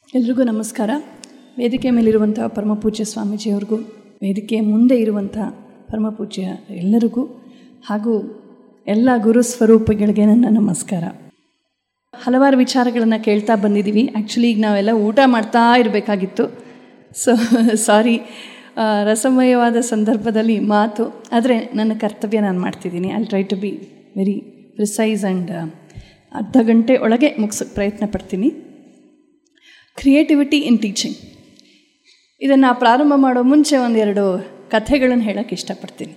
ಎಲ್ರಿಗೂ ನಮಸ್ಕಾರ ವೇದಿಕೆ ಮೇಲಿರುವಂಥ ಪರಮಪೂಜ್ಯ ಸ್ವಾಮೀಜಿಯವ್ರಿಗೂ ವೇದಿಕೆಯ ಮುಂದೆ ಇರುವಂಥ ಪರಮಪೂಜ್ಯ ಎಲ್ಲರಿಗೂ ಹಾಗೂ ಎಲ್ಲ ಗುರು ಸ್ವರೂಪಗಳಿಗೆ ನನ್ನ ನಮಸ್ಕಾರ ಹಲವಾರು ವಿಚಾರಗಳನ್ನು ಕೇಳ್ತಾ ಬಂದಿದ್ದೀವಿ ಆ್ಯಕ್ಚುಲಿ ಈಗ ನಾವೆಲ್ಲ ಊಟ ಮಾಡ್ತಾ ಇರಬೇಕಾಗಿತ್ತು ಸೊ ಸಾರಿ ರಸಮಯವಾದ ಸಂದರ್ಭದಲ್ಲಿ ಮಾತು ಆದರೆ ನನ್ನ ಕರ್ತವ್ಯ ನಾನು ಮಾಡ್ತಿದ್ದೀನಿ I try to be very precise and ಅರ್ಧ ಗಂಟೆ ಒಳಗೆ ಮುಗಿಸೋಕ್ಕೆ ಪ್ರಯತ್ನ ಪಡ್ತೀನಿ ಕ್ರಿಯೇಟಿವಿಟಿ ಇನ್ ಟೀಚಿಂಗ್ ಇದನ್ನು ಪ್ರಾರಂಭ ಮಾಡೋ ಮುಂಚೆ ಒಂದೆರಡು ಕಥೆಗಳನ್ನು ಹೇಳೋಕ್ಕೆ ಇಷ್ಟಪಡ್ತೀನಿ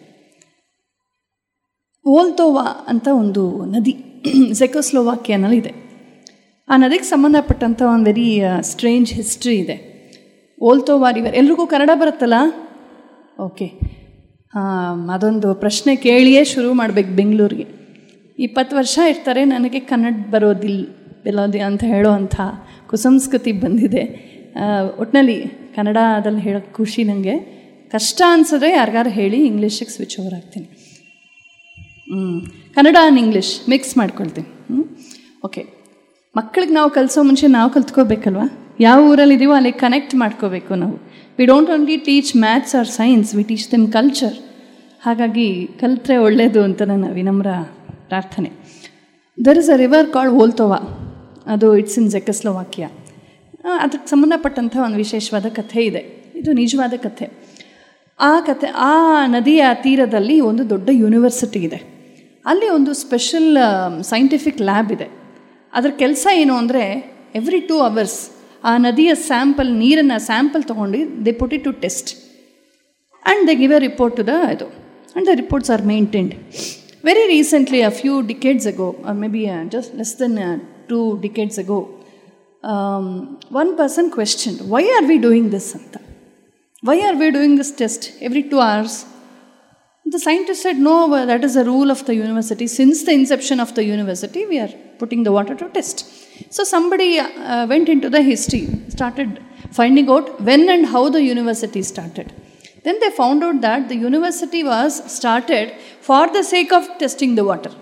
ಓಲ್ತೋವಾ ಅಂತ ಒಂದು ನದಿ ಜೆಕೋಸ್ಲೋವಾಕಿಯಾನಲ್ಲಿದೆ ಆ ನದಿಗೆ ಸಂಬಂಧಪಟ್ಟಂಥ ಒಂದು ವೆರಿ ಸ್ಟ್ರೇಂಜ್ ಹಿಸ್ಟ್ರಿ ಇದೆ ಓಲ್ತೋವಾ ರಿವರ್ ಎಲ್ರಿಗೂ ಕನ್ನಡ ಬರುತ್ತಲ್ಲ ಓಕೆ ಹಾಂ ಅದೊಂದು ಪ್ರಶ್ನೆ ಕೇಳಿಯೇ ಶುರು ಮಾಡಬೇಕು ಬೆಂಗಳೂರಿಗೆ ಇಪ್ಪತ್ತು ವರ್ಷ ಇರ್ತಾರೆ ನನಗೆ ಕನ್ನಡ ಬರೋದಿಲ್ಲ ಬೆಲ್ಲೋದಿ ಅಂತ ಹೇಳೋ ಅಂಥ ಕುಸಂಸ್ಕೃತಿ ಬಂದಿದೆ ಒಟ್ಟಿನಲ್ಲಿ ಕನ್ನಡದಲ್ಲಿ ಹೇಳೋಕ್ಕೆ ಖುಷಿ ನನಗೆ ಕಷ್ಟ ಅನ್ಸಿದ್ರೆ ಯಾರಿಗಾರು ಹೇಳಿ ಇಂಗ್ಲೀಷಿಗೆ ಸ್ವಿಚ್ ಓವರ್ ಆಗ್ತೀನಿ ಹ್ಞೂ ಕನ್ನಡ ಆ್ಯಂಡ್ ಇಂಗ್ಲೀಷ್ ಮಿಕ್ಸ್ ಮಾಡ್ಕೊಳ್ತೀನಿ ಹ್ಞೂ ಓಕೆ ಮಕ್ಕಳಿಗೆ ನಾವು ಕಲಿಸೋ ಮುಂಚೆ ನಾವು ಕಲ್ತ್ಕೋಬೇಕಲ್ವ ಯಾವ ಊರಲ್ಲಿದ್ದೀವೋ ಅಲ್ಲಿ ಕನೆಕ್ಟ್ ಮಾಡ್ಕೋಬೇಕು ನಾವು we don't only teach maths or science we teach them culture ಹಾಗಾಗಿ ಕಲಿತ್ರೆ ಒಳ್ಳೆಯದು ಅಂತ ನನ್ನ ವಿನಮ್ರ ಪ್ರಾರ್ಥನೆ there is a river called Oltova ಅದು ಇಟ್ಸ್ ಇನ್ ಜೆಕಸ್ಲೋವಾಕ್ಯ ಅದಕ್ಕೆ ಸಂಬಂಧಪಟ್ಟಂಥ ಒಂದು ವಿಶೇಷವಾದ ಕಥೆ ಇದೆ ಇದು ನಿಜವಾದ ಕಥೆ ಆ ಕಥೆ ಆ ನದಿಯ ತೀರದಲ್ಲಿ ಒಂದು ದೊಡ್ಡ ಯೂನಿವರ್ಸಿಟಿ ಇದೆ ಅಲ್ಲಿ ಒಂದು ಸ್ಪೆಷಲ್ ಸೈಂಟಿಫಿಕ್ ಲ್ಯಾಬ್ ಇದೆ ಅದರ ಕೆಲಸ ಏನು ಅಂದರೆ ಎವ್ರಿ ಟೂ ಅವರ್ಸ್ ಆ ನದಿಯ ಸ್ಯಾಂಪಲ್ ನೀರನ್ನು ಸ್ಯಾಂಪಲ್ ತೊಗೊಂಡು they put it to test and they give a report to the ಇದು and the reports are maintained very recently a few decades ago maybe just less than two decades ago one person question why are we doing this ಅಂತ why are we doing this test every two hours The scientist said, no, that is a rule of the university. Since the inception of the university, we are putting the water to test. So somebody uh, went into the history, started finding out when and how the university started. Then they found out that the university was started for the sake of testing the water.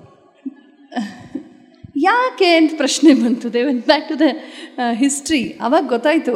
ಯಾಕೆ ಅಂತ ಪ್ರಶ್ನೆ ಬಂತು they went back to the history ಅವಾಗ ಗೊತ್ತಾಯಿತು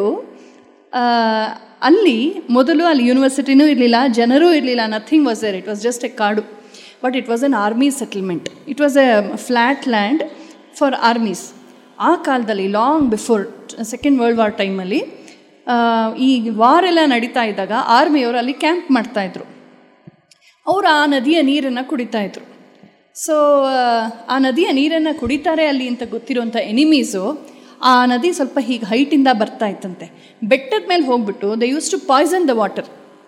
ಅಲ್ಲಿ ಮೊದಲು ಅಲ್ಲಿ ಯೂನಿವರ್ಸಿಟಿನೂ ಇರಲಿಲ್ಲ ಜನರೂ ಇರಲಿಲ್ಲ nothing was there it was just a ಕಾಡು but it was an army settlement it was a flat land for armies ಆ ಕಾಲದಲ್ಲಿ long before second world war ಟೈಮಲ್ಲಿ ಈ ವಾರ್ ಎಲ್ಲ ನಡೀತಾ ಇದ್ದಾಗ ಆರ್ಮಿಯವರು ಅಲ್ಲಿ ಕ್ಯಾಂಪ್ ಮಾಡ್ತಾಯಿದ್ರು ಅವರು ಆ ನದಿಯ ನೀರನ್ನು ಕುಡಿತಾಯಿದ್ರು ಸೊ ಆ ನದಿಯ ನೀರನ್ನು ಕುಡಿತಾರೆ ಅಲ್ಲಿ ಅಂತ ಗೊತ್ತಿರೋಂಥ ಎನಿಮೀಸು ಆ ನದಿ ಸ್ವಲ್ಪ ಹೀಗೆ ಹೈಟಿಂದ ಬರ್ತಾ ಇತ್ತಂತೆ ಬೆಟ್ಟದ ಮೇಲೆ ಹೋಗ್ಬಿಟ್ಟು they use to poison the water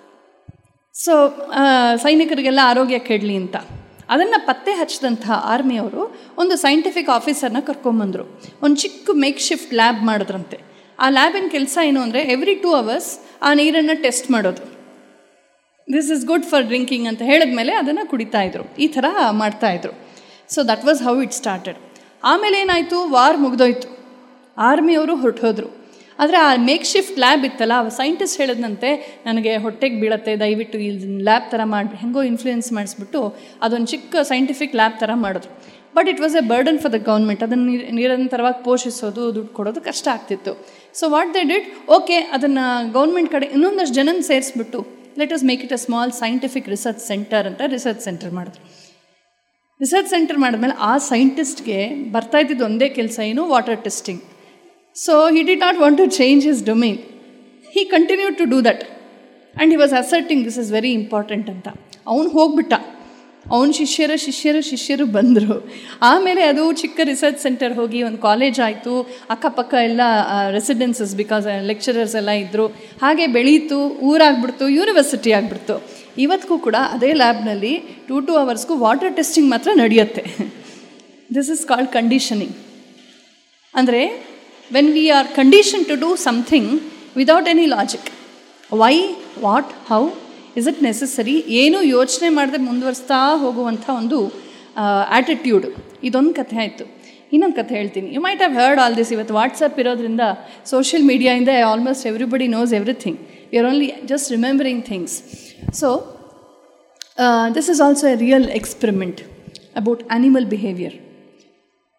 so ಸೈನಿಕರಿಗೆಲ್ಲ ಆರೋಗ್ಯ ಕೆಡಲಿ ಅಂತ ಅದನ್ನು ಪತ್ತೆ ಹಚ್ಚಿದಂಥ ಆರ್ಮಿಯವರು ಒಂದು ಸೈಂಟಿಫಿಕ್ ಆಫೀಸರ್ನ ಕರ್ಕೊಂಬಂದರು ಒಂದು ಚಿಕ್ಕ ಮೇಕ್ ಶಿಫ್ಟ್ ಲ್ಯಾಬ್ ಮಾಡಿದ್ರಂತೆ ಆ ಲ್ಯಾಬಿನ ಕೆಲಸ ಏನು ಅಂದರೆ ಎವ್ರಿ ಟೂ ಅವರ್ಸ್ ಆ ನೀರನ್ನು ಟೆಸ್ಟ್ ಮಾಡೋದು this is good for drinking ಅಂತ ಹೇಳಿದ್ಮೇಲೆ ಅದನ್ನು ಕುಡಿತಾಯಿದ್ರು ಈ ಥರ ಮಾಡ್ತಾಯಿದ್ರು so that was how it started ಆಮೇಲೆ ಏನಾಯಿತು ವಾರ್ ಮುಗಿದೋಯ್ತು ಆರ್ಮಿಯವರು ಹೊರಟೋದ್ರು ಆದರೆ ಆ ಮೇಕ್ ಶಿಫ್ಟ್ ಲ್ಯಾಬ್ ಇತ್ತಲ್ಲ ಸೈಂಟಿಸ್ಟ್ ಹೇಳಿದಂತೆ ನನಗೆ ಹೊಟ್ಟೆಗೆ ಬೀಳತ್ತೆ ದಯವಿಟ್ಟು ಇಲ್ಲಿ ಲ್ಯಾಬ್ ಥರ ಮಾಡಿ ಹೆಂಗೋ ಇನ್ಫ್ಲೂಯೆನ್ಸ್ ಮಾಡಿಸ್ಬಿಟ್ಟು ಅದೊಂದು ಚಿಕ್ಕ ಸೈಂಟಿಫಿಕ್ ಲ್ಯಾಬ್ ಥರ ಮಾಡಿದ್ರು but it was a burden for the government ಅದನ್ನು ನಿರಂತರವಾಗಿ ಪೋಷಿಸೋದು ದುಡ್ಡು ಕೊಡೋದು ಕಷ್ಟ ಆಗ್ತಿತ್ತು so what they did okay ಅದನ್ನು ಗೌರ್ಮೆಂಟ್ ಕಡೆ ಇನ್ನೊಂದಷ್ಟು ಜನನ ಸೇರಿಸ್ಬಿಟ್ಟು let us make it a small scientific research centre ಅಂತ ರಿಸರ್ಚ್ ಸೆಂಟರ್ ಮಾಡಿದ್ರು ರಿಸರ್ಚ್ ಸೆಂಟರ್ ಮಾಡಿದ್ಮೇಲೆ ಆ ಸೈಂಟಿಸ್ಟ್ಗೆ ಬರ್ತಾ ಇದ್ದಿದ್ದು ಒಂದೇ ಕೆಲಸ ಏನು water testing so he did not want to change his domain he continue to do that and he was asserting this is very important ಅಂತ ಅವನು ಹೋಗ್ಬಿಟ್ಟ ಅವನ ಶಿಷ್ಯರ ಶಿಷ್ಯರು ಶಿಷ್ಯರು ಬಂದರು ಆಮೇಲೆ ಅದು ಚಿಕ್ಕ ರಿಸರ್ಚ್ ಸೆಂಟರ್ ಹೋಗಿ ಒಂದು ಕಾಲೇಜ್ ಆಯಿತು ಅಕ್ಕಪಕ್ಕ ಎಲ್ಲ ರೆಸಿಡೆನ್ಸಸ್ ಬಿಕಾಸ್ ಲೆಕ್ಚರರ್ಸ್ ಎಲ್ಲ ಇದ್ದರು ಹಾಗೆ ಬೆಳೀತು ಊರಾಗ್ಬಿಡ್ತು ಯೂನಿವರ್ಸಿಟಿ ಆಗಿಬಿಡ್ತು ಇವತ್ತಿಗೂ ಕೂಡ ಅದೇ ಲ್ಯಾಬ್ನಲ್ಲಿ ಟೂ ಟೂ ಅವರ್ಸ್ಗೂ ವಾಟರ್ ಟೆಸ್ಟಿಂಗ್ ಮಾತ್ರ ನಡೆಯುತ್ತೆ ದಿಸ್ ಇಸ್ ಕಾಲ್ಡ್ ಕಂಡೀಷನಿಂಗ್ ಅಂದರೆ when we are condition to do something without any logic why what how is it necessary ಏನೂ ಯೋಚನೆ ಮಾಡದೆ ಮುಂದುವರಿಸ್ತಾ ಹೋಗುವಂಥ ಒಂದು ಆ್ಯಟಿಟ್ಯೂಡ್ ಇದೊಂದು ಕಥೆ ಆಯಿತು ಇನ್ನೊಂದು ಕಥೆ ಹೇಳ್ತೀನಿ you might have heard all this ಇವತ್ತು ವಾಟ್ಸಪ್ ಇರೋದ್ರಿಂದ ಸೋಷಿಯಲ್ ಮೀಡಿಯಾಯಿಂದ almost everybody knows everything we are only just remembering things so this is also a real experiment about animal behaviour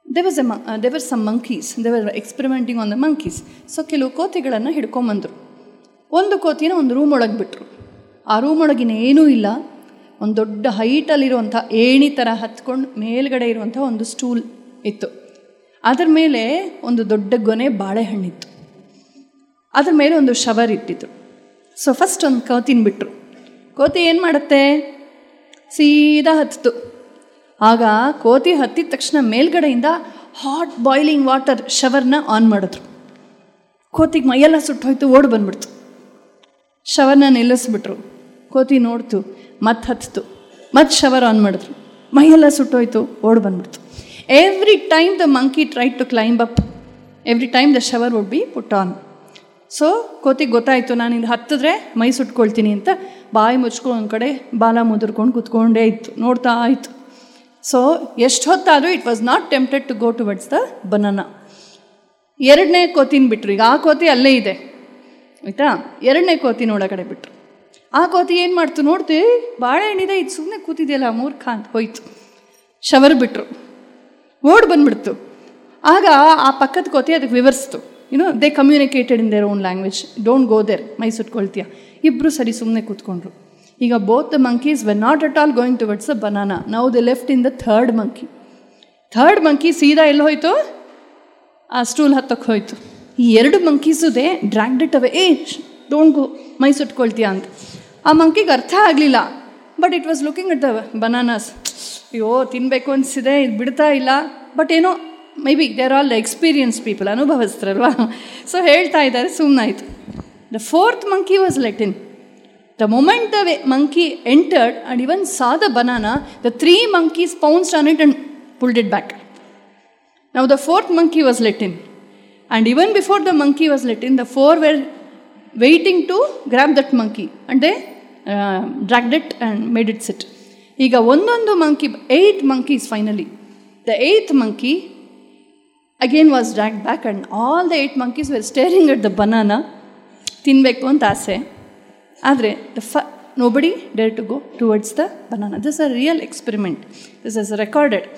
they was a ಮ they were some monkeys they were experimenting on the monkeys so ಕೆಲವು ಕೋತಿಗಳನ್ನು ಹಿಡ್ಕೊಂಬಂದರು ಒಂದು ಕೋತಿನ ಒಂದು room ಒಳಗೆ ಬಿಟ್ಟರು ಆ room ಒಳಗಿನ ಏನೂ ಇಲ್ಲ ಒಂದು ದೊಡ್ಡ ಹೈಟಲ್ಲಿರುವಂಥ ಏಣಿ ಥರ ಹತ್ಕೊಂಡು ಮೇಲ್ಗಡೆ ಇರುವಂಥ ಒಂದು ಸ್ಟೂಲ್ ಇತ್ತು ಅದರ ಮೇಲೆ ಒಂದು ದೊಡ್ಡ ಗೊನೆ ಬಾಳೆಹಣ್ಣಿತ್ತು ಅದ್ರ ಮೇಲೆ ಒಂದು ಶವರ್ ಇಟ್ಟಿತ್ತು ಸೊ ಫಸ್ಟ್ ಒಂದು ಕೋತಿನ ಬಿಟ್ಟರು ಕೋತಿ ಏನು ಮಾಡುತ್ತೆ ಸೀದಾ ಹತ್ತಿತು ಆಗ ಕೋತಿ ಹತ್ತಿದ ತಕ್ಷಣ ಮೇಲ್ಗಡೆಯಿಂದ ಹಾಟ್ ಬಾಯ್ಲಿಂಗ್ ವಾಟರ್ ಶವರ್ನ ಆನ್ ಮಾಡಿದ್ರು ಕೋತಿಗೆ ಮೈಯೆಲ್ಲ ಸುಟ್ಟೋಯ್ತು ಓಡಿ ಬಂದ್ಬಿಡ್ತು ಶವರ್ನ ನಿಲ್ಲಿಸ್ಬಿಟ್ರು ಕೋತಿ ನೋಡ್ತು ಮತ್ತೆ ಹತ್ತಿತು ಮತ್ತೆ ಶವರ್ ಆನ್ ಮಾಡಿದ್ರು ಮೈಯೆಲ್ಲ ಸುಟ್ಟೋಯ್ತು ಓಡಿ ಬಂದ್ಬಿಡ್ತು every time the monkey try to climb up every time the shower would be put on so ಕೋತಿಗೆ ಗೊತ್ತಾಯಿತು ನಾನು ಇದು ಹತ್ತಿದ್ರೆ ಮೈ ಸುಟ್ಕೊಳ್ತೀನಿ ಅಂತ ಬಾಯಿ ಮುಚ್ಕೊಂಡು ಒಂದು ಕಡೆ ಬಾಲ ಮುದುರ್ಕೊಂಡು ಕೂತ್ಕೊಂಡೇ ಇತ್ತು ನೋಡ್ತಾ ಆಯಿತು ಸೊ ಎಷ್ಟು ಹೊತ್ತಾದರೂ it was not tempted to go towards the banana ಎರಡನೇ ಕೋತಿನ ಬಿಟ್ರು ಈಗ ಆ ಕೋತಿ ಅಲ್ಲೇ ಇದೆ ಆಯಿತಾ ಎರಡನೇ ಕೋತಿನ ಒಳಗಡೆ ಬಿಟ್ರು ಆ ಕೋತಿ ಏನು ಮಾಡ್ತು ನೋಡ್ತು ಬಾಳೆಹಣ್ಣಿದೆ ಇದು ಸುಮ್ಮನೆ ಕೂತಿದೆಯಲ್ಲ ಮೂರ್ಖ ಅಂತ ಹೋಯ್ತು ಶವರ್ ಬಿಟ್ರು ಓಡ್ ಬಂದ್ಬಿಡ್ತು ಆಗ ಆ ಪಕ್ಕದ ಕೋತಿ ಅದಕ್ಕೆ ವಿವರಿಸ್ತು you know they communicated in their own language don't go there ಮೈ ಸುಟ್ಕೊಳ್ತೀಯ ಇಬ್ಬರು ಸರಿ ಸುಮ್ಮನೆ ಕೂತ್ಕೊಂಡ್ರು ಈಗ both the monkeys were not at all going towards the banana ನಾವು the left in the third monkey third monkey ಸೀದಾ ಎಲ್ಲಿ ಹೋಯ್ತು ಆ ಸ್ಟೂಲ್ ಹತ್ತಕ್ಕೆ ಹೋಯ್ತು ಈ ಎರಡು monkeys they dragged it away ಏ ಡೋಂಟ್ ಗೋ ಮೈ ಸುಟ್ಕೊಳ್ತೀಯ ಅಂತ ಆ ಮಂಕಿಗೆ ಅರ್ಥ ಆಗಲಿಲ್ಲ but it was looking at the bananas ಅಯ್ಯೋ ತಿನ್ನಬೇಕು ಅನಿಸಿದೆ ಇದು ಬಿಡ್ತಾ ಇಲ್ಲ ಬಟ್ ಏನೋ maybe there all experience people ಅನುಭವಿಸ್ತಾರಲ್ವಾ ಸೊ ಹೇಳ್ತಾ ಇದ್ದಾರೆ ಸುಮ್ಮನಾಯಿತು the fourth monkey was let in the moment the monkey entered and even saw the banana the three monkeys pounced on it and pulled it back Now the fourth monkey was let in. And even before the monkey was let in, the four were waiting to grab that monkey. And they uh, dragged it and made it sit. ಈಗ ಒಂದೊಂದು monkey eight monkeys finally the eight monkey again was drag back and all the eight monkeys were staring at the banana ತಿನ್ನಬೇಕು ಅಂತ ಆಸೆ ಆದರೆ the ಫ nobody dare to go towards the banana this a real experiment this is recorded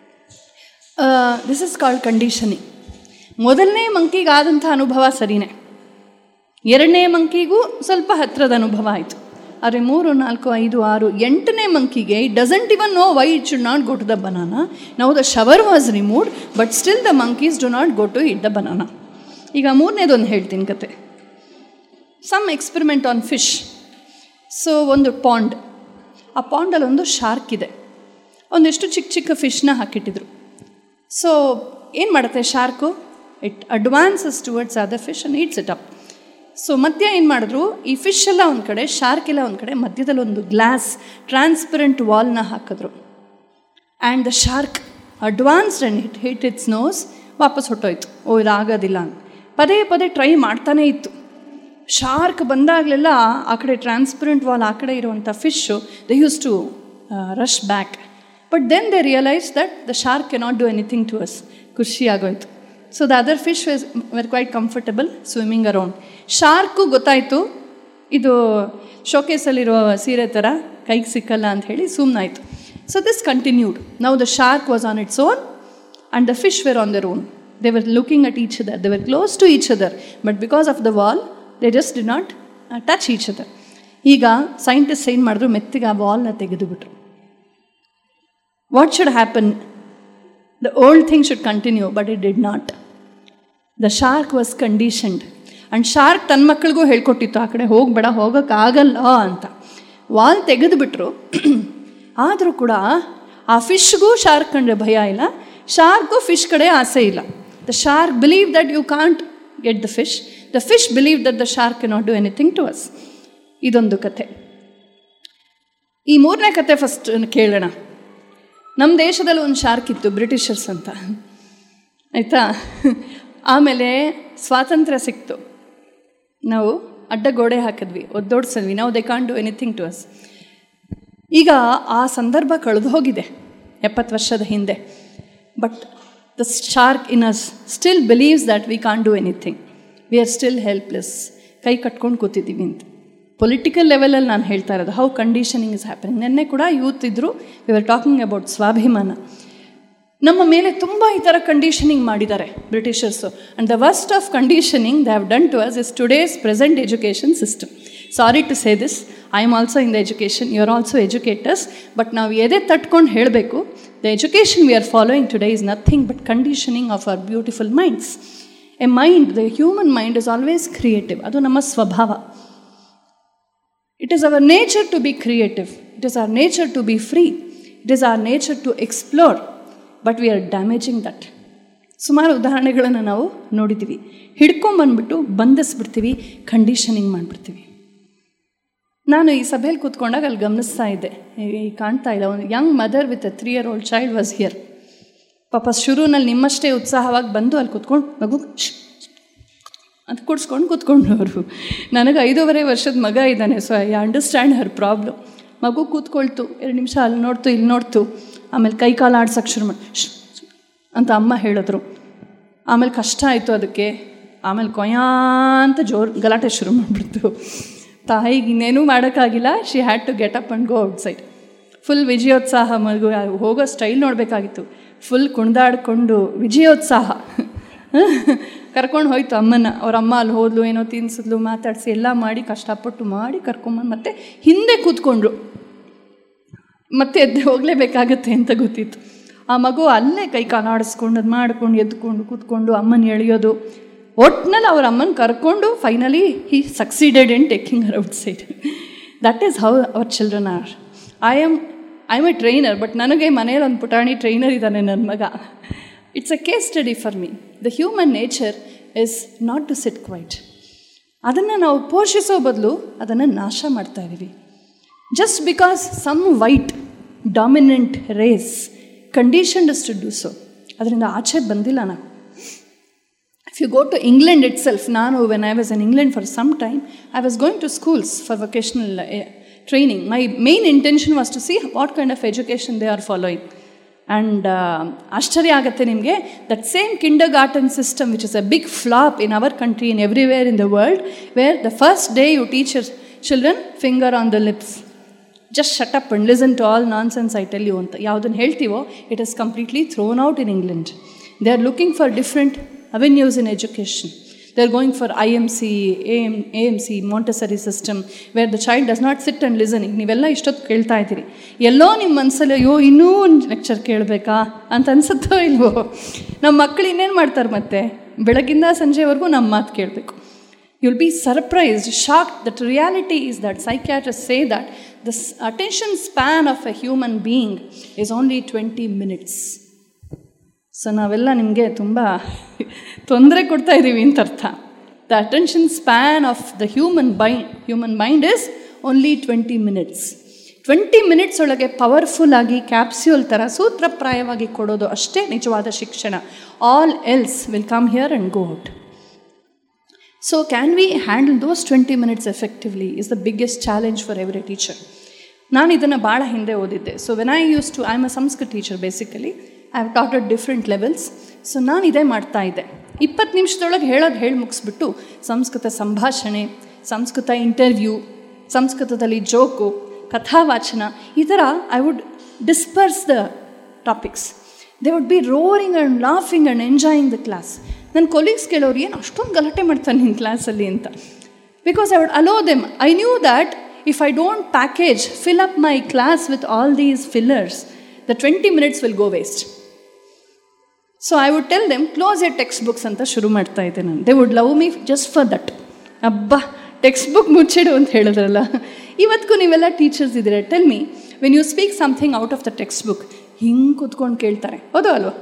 this is called conditioning ಮೊದಲನೇ ಮಂಕಿಗೆ ಆದಂಥ ಅನುಭವ ಸರಿನೇ ಎರಡನೇ ಮಂಕಿಗೂ ಸ್ವಲ್ಪ ಹತ್ತಿರದ ಅನುಭವ ಆಯಿತು ಆದರೆ ಮೂರು ನಾಲ್ಕು ಐದು ಆರು ಎಂಟನೇ ಮಂಕಿಗೆ it doesn't even know why it should not go to the banana ನಾವು the shower was removed but still the monkeys do not go to it the banana ಈಗ ಮೂರನೇದೊಂದು ಹೇಳ್ತೀನಿ ಕತೆ some experiment on fish so ಒಂದು pond ಆ ಪಾಂಡಲ್ಲಿ ಒಂದು shark ಇದೆ ಒಂದಿಷ್ಟು ಚಿಕ್ಕ ಚಿಕ್ಕ ಫಿಶ್ನ ಹಾಕಿಟ್ಟಿದ್ರು ಸೊ ಏನು ಮಾಡುತ್ತೆ shark it advances towards other fish and eats it up so ಮಧ್ಯ ಏನು ಮಾಡಿದ್ರು ಈ ಫಿಶ್ ಎಲ್ಲ ಒಂದು ಕಡೆ ಶಾರ್ಕ್ ಎಲ್ಲ ಒಂದು ಕಡೆ ಮಧ್ಯದಲ್ಲಿ ಒಂದು ಗ್ಲಾಸ್ ಟ್ರಾನ್ಸ್ಪರೆಂಟ್ ವಾಲ್ನ ಹಾಕಿದ್ರು and the shark advanced and hit hit its nose ವಾಪಸ್ ಹೊಟ್ಟೋಯ್ತು ಓ ಇದಾಗೋದಿಲ್ಲ ಅಂತ ಪದೇ ಪದೇ ಟ್ರೈ ಮಾಡ್ತಾನೇ ಇತ್ತು ಶಾರ್ಕ್ ಬಂದಾಗಲೆಲ್ಲ ಆ ಕಡೆ ಟ್ರಾನ್ಸ್ಪರೆಂಟ್ ವಾಲ್ ಆ ಕಡೆ ಇರುವಂಥ fish they use to rush back but then they realise that the shark cannot do anything to us ಖುಷಿ ಆಗೋಯ್ತು so the other fish was were quite comfortable swimming around shark ಗೊತ್ತಾಯಿತು ಇದು ಶೋಕೇಸಲ್ಲಿರೋ ಸೀರೆ ಥರ ಕೈಗೆ ಸಿಕ್ಕಲ್ಲ ಅಂತ ಹೇಳಿ ಸುಮ್ಮನಾಯಿತು ಸೊ ದಿಸ್ ಕಂಟಿನ್ಯೂಡ್ ನಾವು the shark was on its own and the fish were on their own they were looking at each other they were close to each other but because of the wall they just did not touch each other ಈಗ scientist ಏನು ಮಾಡಿದ್ರು ಮೆತ್ತಿಗೆ ಆ ವಾಲ್ನ ತೆಗೆದುಬಿಟ್ರು what should happen the old thing should continue but it did not the shark was conditioned and shark ತನ್ನ ಮಕ್ಕಳಿಗೂ ಹೇಳ್ಕೊಟ್ಟಿತ್ತು ಆ ಕಡೆ ಹೋಗಬೇಡ ಹೋಗೋಕ್ಕಾಗಲ್ಲ ಅಂತ ವಾಲ್ ತೆಗೆದುಬಿಟ್ರು ಆದರೂ ಕೂಡ ಆ ಫಿಶ್ಗೂ ಶಾರ್ಕ್ ಕಂಡ್ರೆ ಭಯ ಇಲ್ಲ ಶಾರ್ಕು ಫಿಶ್ ಕಡೆ ಆಸೆ ಇಲ್ಲ the shark believe that you can't get the fish the fish believe that the shark cannot do anything to us ಇದೊಂದು ಕತೆ ಈ ಮೂರನೇ ಕತೆ ಫಸ್ಟ್ ಕೇಳೋಣ ನಮ್ಮ ದೇಶದಲ್ಲಿ ಒಂದು ಶಾರ್ಕ್ ಇತ್ತು ಬ್ರಿಟಿಷರ್ಸ್ ಅಂತ ಆಯಿತಾ ಆಮೇಲೆ ಸ್ವಾತಂತ್ರ್ಯ ಸಿಕ್ತು ನಾವು ಅಡ್ಡ ಗೋಡೆ ಹಾಕಿದ್ವಿ ಒದ್ದೋಡ್ಸಿದ್ವಿ ನಾವು they can't do anything to us ಈಗ ಆ ಸಂದರ್ಭ ಕಳೆದು ಹೋಗಿದೆ ಎಪ್ಪತ್ತು ವರ್ಷದ ಹಿಂದೆ but the shark in us still believes that we can't do anything we are still helpless ಕೈ ಕಟ್ಕೊಂಡು ಕೂತಿದ್ದೀವಿ ಅಂತ ಪೊಲಿಟಿಕಲ್ ಲೆವೆಲಲ್ಲಿ ನಾನು ಹೇಳ್ತಾ ಇರೋದು ಹೌ ಕಂಡೀಷನಿಂಗ್ ಇಸ್ ಹ್ಯಾಪನಿಂಗ್ ನಿನ್ನೆ ಕೂಡ ಯೂತ್ ಇದ್ದರು ವಿ ಆರ್ ಟಾಕಿಂಗ್ ಅಬೌಟ್ ಸ್ವಾಭಿಮಾನ ನಮ್ಮ ಮೇಲೆ ತುಂಬ ಈ ಥರ ಕಂಡೀಷನಿಂಗ್ ಮಾಡಿದ್ದಾರೆ Britishers and the worst of conditioning they have done to us is today's present education system sorry to say this I am also in the education you are also educators but ನಾವು ಎದೆ ತಟ್ಕೊಂಡು ಹೇಳಬೇಕು the education we are following today is nothing but conditioning of our beautiful minds a mind the human mind is always creative ಅದು ನಮ್ಮ ಸ್ವಭಾವ it is our nature to B creative it is our nature to be free it is our nature to explore but we are damaging that ಸುಮಾರು ಉದಾಹರಣೆಗಳನ್ನು ನಾವು ನೋಡಿದ್ದೀವಿ ಹಿಡ್ಕೊಂಬಂದ್ಬಿಟ್ಟು ಬಂಧಿಸ್ಬಿಡ್ತೀವಿ conditioning ಮಾಡಿಬಿಡ್ತೀವಿ ನಾನು ಈ ಸಭೆಯಲ್ಲಿ ಕೂತ್ಕೊಂಡಾಗ ಅಲ್ಲಿ ಗಮನಿಸ್ತಾ ಇದ್ದೆ ಈ ಕಾಣ್ತಾ ಇಲ್ಲ ಒಂದು young mother with a three year old child was here ಪಾಪ ಶುರುನಲ್ಲಿ ನಿಮ್ಮಷ್ಟೇ ಉತ್ಸಾಹವಾಗಿ ಬಂದು ಅಲ್ಲಿ ಕೂತ್ಕೊಂಡು ಮಗು ಶ್ ಅಂತ ಕೂಡ್ಸ್ಕೊಂಡು ಕೂತ್ಕೊಂಡು ಅವರು ನನಗೆ ಐದೂವರೆ ವರ್ಷದ ಮಗ ಇದ್ದಾನೆ so I understand her problem ಮಗು ಕೂತ್ಕೊಳ್ತು ಎರಡು ನಿಮಿಷ ಅಲ್ಲಿ ನೋಡ್ತು ಇಲ್ಲಿ ನೋಡ್ತು ಆಮೇಲೆ ಕೈ ಕಾಲು ಆಡ್ಸೋಕ್ಕೆ ಶುರು ಮಾಡಿ ಶ್ ಅಂತ ಅಮ್ಮ ಹೇಳಿದ್ರು ಆಮೇಲೆ ಕಷ್ಟ ಆಯಿತು ಅದಕ್ಕೆ ಆಮೇಲೆ ಕೊಯಾ ಅಂತ ಜೋರು ಗಲಾಟೆ ಶುರು ಮಾಡಿಬಿಡ್ತು ತಾಯಿಗೆ ಇನ್ನೇನೂ ಮಾಡೋಕ್ಕಾಗಿಲ್ಲ she had to get up and go outside full ವಿಜಯೋತ್ಸಾಹ ಮಗು ಹೋಗೋ ಸ್ಟೈಲ್ ನೋಡಬೇಕಾಗಿತ್ತು ಫುಲ್ ಕುಣಿದಾಡ್ಕೊಂಡು ವಿಜಯೋತ್ಸಾಹ ಕರ್ಕೊಂಡು ಹೋಯ್ತು ಅಮ್ಮನ ಅವ್ರ ಅಮ್ಮ ಅಲ್ಲಿ ಹೋದ್ಲು ಏನೋ ತಿನ್ಸಿದ್ಲು ಮಾತಾಡಿಸಿ ಎಲ್ಲ ಮಾಡಿ ಕಷ್ಟಪಟ್ಟು ಮಾಡಿ ಕರ್ಕೊಂಬಂದು ಮತ್ತೆ ಹಿಂದೆ ಕೂತ್ಕೊಂಡ್ರು ಮತ್ತೆ ಎದ್ದು ಹೋಗಲೇಬೇಕಾಗತ್ತೆ ಅಂತ ಗೊತ್ತಿತ್ತು ಆ ಮಗು ಅಲ್ಲೇ ಕೈ ಕಾಲು ಆಡಿಸ್ಕೊಂಡು ಅದು ಮಾಡ್ಕೊಂಡು ಎದ್ಕೊಂಡು ಕೂತ್ಕೊಂಡು ಅಮ್ಮನ ಎಳೆಯೋದು ಒಟ್ನಲ್ಲಿ ಅವ್ರ ಅಮ್ಮನ ಕರ್ಕೊಂಡು finally he succeeded in taking her outside that is how our children are I am I am a trainer but ನನಗೆ ಮನೇಲಿ ಒಂದು ಪುಟಾಣಿ ಟ್ರೈನರ್ ಇದ್ದಾನೆ ನನ್ನ ಮಗ it's a case study for me the human nature is not to sit quiet ಅದನ್ನು ನಾವು ಪೋಷಿಸೋ ಬದಲು ಅದನ್ನು ನಾಶ ಮಾಡ್ತಾ ಇದ್ದೀವಿ just because some white dominant race conditioned is to do so ಅದರಿಂದ ಆಚೆ ಬಂದಿಲ್ಲ ನಾವು if you go to England itself ನಾನು when I was in England for some time I was going to schools for vocational training my main intention was to see what kind of education they are following and ಆಶ್ಚರ್ಯ ಆಗುತ್ತೆ ನಿಮಗೆ that same kindergarten system which is a big flop in our country in everywhere in the world where the first day you teacher children finger on the lips just shut up and listen to all nonsense I tell you ಅಂತ ಯಾವುದನ್ನು ಹೇಳ್ತೀವೋ it is completely thrown out in England they are looking for different avenues in education. They're going for IMC, AM, AMC, Montessori system, where the child does not sit and listen. ನೀವೆಲ್ಲ ಇಷ್ಟೊತ್ತು ಕೇಳ್ತಾ ಇದ್ದೀರಿ ಎಲ್ಲೋ ನಿಮ್ಮ ಮನಸ್ಸಲ್ಲಿ ಅಯ್ಯೋ ಇನ್ನೂ ಒಂದು lecture ಕೇಳಬೇಕಾ ಅಂತ ಅನ್ಸುತ್ತೋ ಇಲ್ವೋ ನಮ್ಮ ಮಕ್ಕಳು ಇನ್ನೇನು ಮಾಡ್ತಾರೆ ಮತ್ತೆ ಬೆಳಗಿಂದ ಸಂಜೆವರೆಗೂ ನಮ್ಮ ಮಾತು ಕೇಳಬೇಕು you will be surprised shocked that reality is that psychiatrist say that the attention span of a human being is only twenty minutes so ನಾವೆಲ್ಲ ನಿಮಗೆ ತುಂಬ ತೊಂದರೆ ಕೊಡ್ತಾ ಇದ್ದೀವಿ ಅಂತ ಅರ್ಥ the attention span of the human bind human mind is only twenty minutes twenty minutes ಒಳಗೆ powerful ಆಗಿ ಕ್ಯಾಪ್ಸ್ಯೂಲ್ ಥರ ಸೂತ್ರಪ್ರಾಯವಾಗಿ ಕೊಡೋದು ಅಷ್ಟೇ ನಿಜವಾದ ಶಿಕ್ಷಣ all else will come here and go out so can we handle those twenty minutes effectively is the biggest challenge for every teacher ನಾನು ಇದನ್ನು ಭಾಳ ಹಿಂದೆ ಓದಿದ್ದೆ so when I use to I am a Sanskrit teacher basically I have taught at different levels so ನಾನು ಇದೇ ಮಾಡ್ತಾ ಇದ್ದೆ ಇಪ್ಪತ್ತು ನಿಮಿಷದೊಳಗೆ ಹೇಳೋದು ಹೇಳಿ ಮುಗಿಸ್ಬಿಟ್ಟು ಸಂಸ್ಕೃತ ಸಂಭಾಷಣೆ ಸಂಸ್ಕೃತ ಇಂಟರ್ವ್ಯೂ ಸಂಸ್ಕೃತದಲ್ಲಿ ಜೋಕು ಕಥಾವಾಚನ ಈ ಥರ I would disperse the topics they would be roaring and laughing and enjoying the class ನನ್ನ ಕೊಲೀಗ್ಸ್ ಕೇಳೋರು ಏನು ಅಷ್ಟೊಂದು ಗಲಾಟೆ ಮಾಡ್ತಾನೆ ನಿನ್ನ ಕ್ಲಾಸಲ್ಲಿ ಅಂತ because I would allow them I knew that if I don't package fill up my class with all these fillers the twenty minutes will go waste so I would tell them close a text books ಅಂತ ಶುರು ಮಾಡ್ತಾ ಇದ್ದೆ ನಾನು they would love me just for that ಅಬ್ಬಾ text book ಮುಚ್ಚಿಡು ಅಂತ ಹೇಳಿದ್ರಲ್ಲ ಇವತ್ತಿಗೂ ನೀವೆಲ್ಲ ಟೀಚರ್ಸ್ ಇದ್ದೀರ tell me when you speak something out of the text book ಹಿಂಗೆ ಕೂತ್ಕೊಂಡು ಕೇಳ್ತಾರೆ ಹೌದು ಅಲ್ವಾ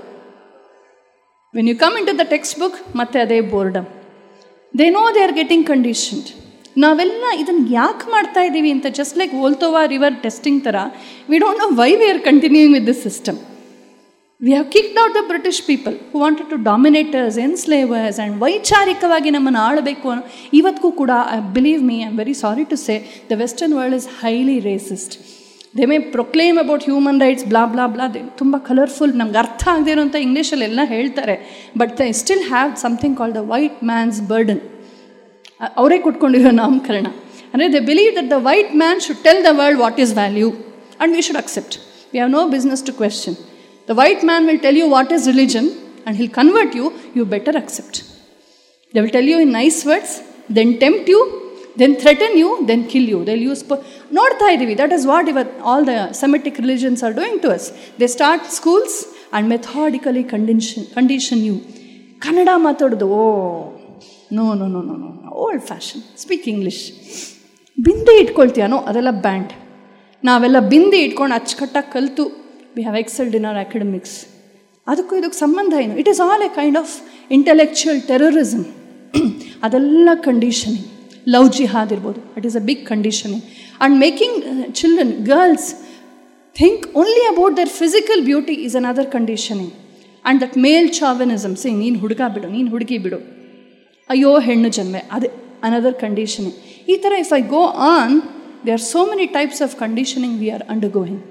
when you come into the text book ಮತ್ತೆ ಅದೇ boredom they know they are getting conditioned ನಾವೆಲ್ಲ ಇದನ್ನು ಯಾಕೆ ಮಾಡ್ತಾ ಇದ್ದೀವಿ ಅಂತ ಜಸ್ಟ್ ಲೈಕ್ ಓಲ್ತೋವಾ ರಿವರ್ ಟೆಸ್ಟಿಂಗ್ ಥರ we don't know why we are continuing with this system we have kicked out the British people who wanted to dominators enslavers and ವೈಚಾರಿಕವಾಗಿ ನಮ್ಮನ್ನು ಆಳಬೇಕು ಅನ್ನೋ ಇವತ್ತಿಗೂ ಕೂಡ I believe me I am very sorry to say the western world is highly racist they may proclaim about human rights blah blah blah they ತುಂಬ colourful ನಮ್ಗೆ ಅರ್ಥ ಆಗದೆ ಇರೋಂಥ ಇಂಗ್ಲೀಷಲ್ಲಿ ಎಲ್ಲ ಹೇಳ್ತಾರೆ but they still have something call the white mans burden ಅವರೇ ಕೊಟ್ಕೊಂಡಿರೋ ನಾಮಕರಣ ಅಂದರೆ they believe that the white man should tell the world what is value and we should accept we have no business to question The white man will tell you what is religion and he'll convert you, you better accept. They will tell you in nice words, then tempt you, then threaten you, then kill you. They'll use. Po- ನೋಡ್ತಾ ಇದ್ದೀವಿ that is what ಇವತ್ all the Semitic religions are doing to us they start schools and methodically condition condition you Kannada ಮಾತಾಡೋದು oh no no no no no old fashion speak English bindi ಇಟ್ಕೊಳ್ತೀಯಾನೋ ಅದೆಲ್ಲ banned ನಾವೆಲ್ಲ ಬಿಂದಿ ಇಟ್ಕೊಂಡು ಅಚ್ಚುಕಟ್ಟಾಗಿ ಕಲಿತು we have excelled in our academics ಅದಕ್ಕೂ ಇದಕ್ಕೆ ಸಂಬಂಧ ಏನು it is all a kind of intellectual terrorism ಅದೆಲ್ಲ ಕಂಡೀಷನಿಂಗ್ ಲವ್ ಜಿಹಾದ್ ಇರ್ಬೋದು it is a big conditioning and making children girls think only about their physical beauty is another conditioning and that male chauvinism see ನೀನು ಹುಡುಗ ಬಿಡು ನೀನು ಹುಡುಗಿ ಬಿಡು ಅಯ್ಯೋ ಹೆಣ್ಣು ಜನ್ಮೆ ಅದೇ ಅನದರ್ ಕಂಡೀಷನಿಂಗ್ ಈ ಥರ if I go on they are so many types of conditioning we are undergoing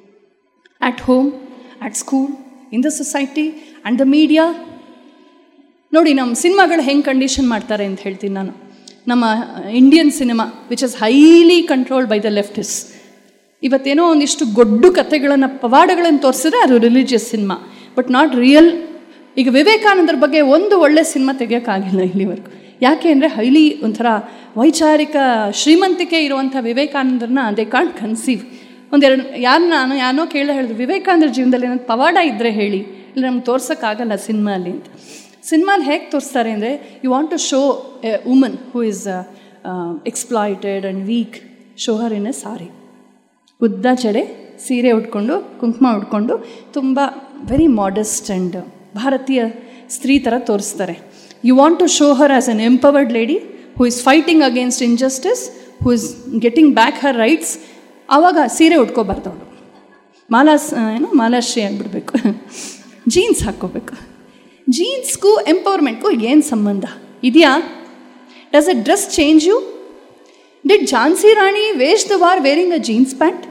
at home, at school, in the society, and the media. ನೋಡಿ ನಮ್ಮ ಸಿನಿಮಾಗಳು ಹೆಂಗೆ ಕಂಡೀಷನ್ ಮಾಡ್ತಾರೆ ಅಂತ ಹೇಳ್ತೀನಿ ನಾನು ನಮ್ಮ Indian cinema which is highly controlled by the leftis ಇವತ್ತೇನೋ ಒಂದಿಷ್ಟು ಗೊಡ್ಡು ಕಥೆಗಳನ್ನು ಪವಾಡಗಳನ್ನು ತೋರಿಸಿದ್ರೆ ಅದು religious cinema but not real ಈಗ ವಿವೇಕಾನಂದರ ಬಗ್ಗೆ ಒಂದು ಒಳ್ಳೆ ಸಿನಿಮಾ ತೆಗಿಯೋಕ್ಕಾಗಿಲ್ಲ ಇಲ್ಲಿವರೆಗೂ ಯಾಕೆ ಅಂದರೆ ಹೈಲಿ ಒಂಥರ ವೈಚಾರಿಕ ಶ್ರೀಮಂತಿಕೆ ಇರುವಂಥ ವಿವೇಕಾನಂದರನ್ನ ದೇ ಕಾಂಟ್ ಕನ್ಸೀವ್ ಒಂದೆರಡು ಯಾರು ನಾನು ಯಾನೋ ಕೇಳ ಹೇಳಿದ್ರು ವಿವೇಕಾನಂದರ ಜೀವನದಲ್ಲಿ ಏನಾದ್ರು ಪವಾಡ ಇದ್ದರೆ ಹೇಳಿ ಇಲ್ಲ ನಮ್ಗೆ ತೋರ್ಸೋಕ್ಕಾಗಲ್ಲ ಸಿನಿಮಾ ಅಲ್ಲಿ ಅಂತ ಸಿನಿಮಾಲಿ ಹೇಗೆ ತೋರಿಸ್ತಾರೆ ಅಂದರೆ you want to show a woman who is exploited and weak show her in a sari ಉದ್ದ ಜಡೆ ಸೀರೆ ಉಟ್ಕೊಂಡು ಕುಂಕುಮ ಉಟ್ಕೊಂಡು ತುಂಬ ವೆರಿ ಮಾಡೆಸ್ಟ್ ಆ್ಯಂಡ್ ಭಾರತೀಯ ಸ್ತ್ರೀ ಥರ ತೋರಿಸ್ತಾರೆ you want to show her as an empowered lady who is fighting against injustice who is getting back her rights ಆವಾಗ ಸೀರೆ ಉಟ್ಕೋಬಾರ್ದು ಅವಳು ಮಾಲಾಸ್ ಏನು ಮಾಲಾಶ್ರೀ ಆಗಿಬಿಡ್ಬೇಕು ಜೀನ್ಸ್ ಹಾಕ್ಕೋಬೇಕು ಜೀನ್ಸ್ಗೂ ಎಂಪವರ್ಮೆಂಟ್ಗೂ ಏನು ಸಂಬಂಧ ಇದೆಯಾ does a dress change you did Jhansi Rani waste the war wearing a jeans pant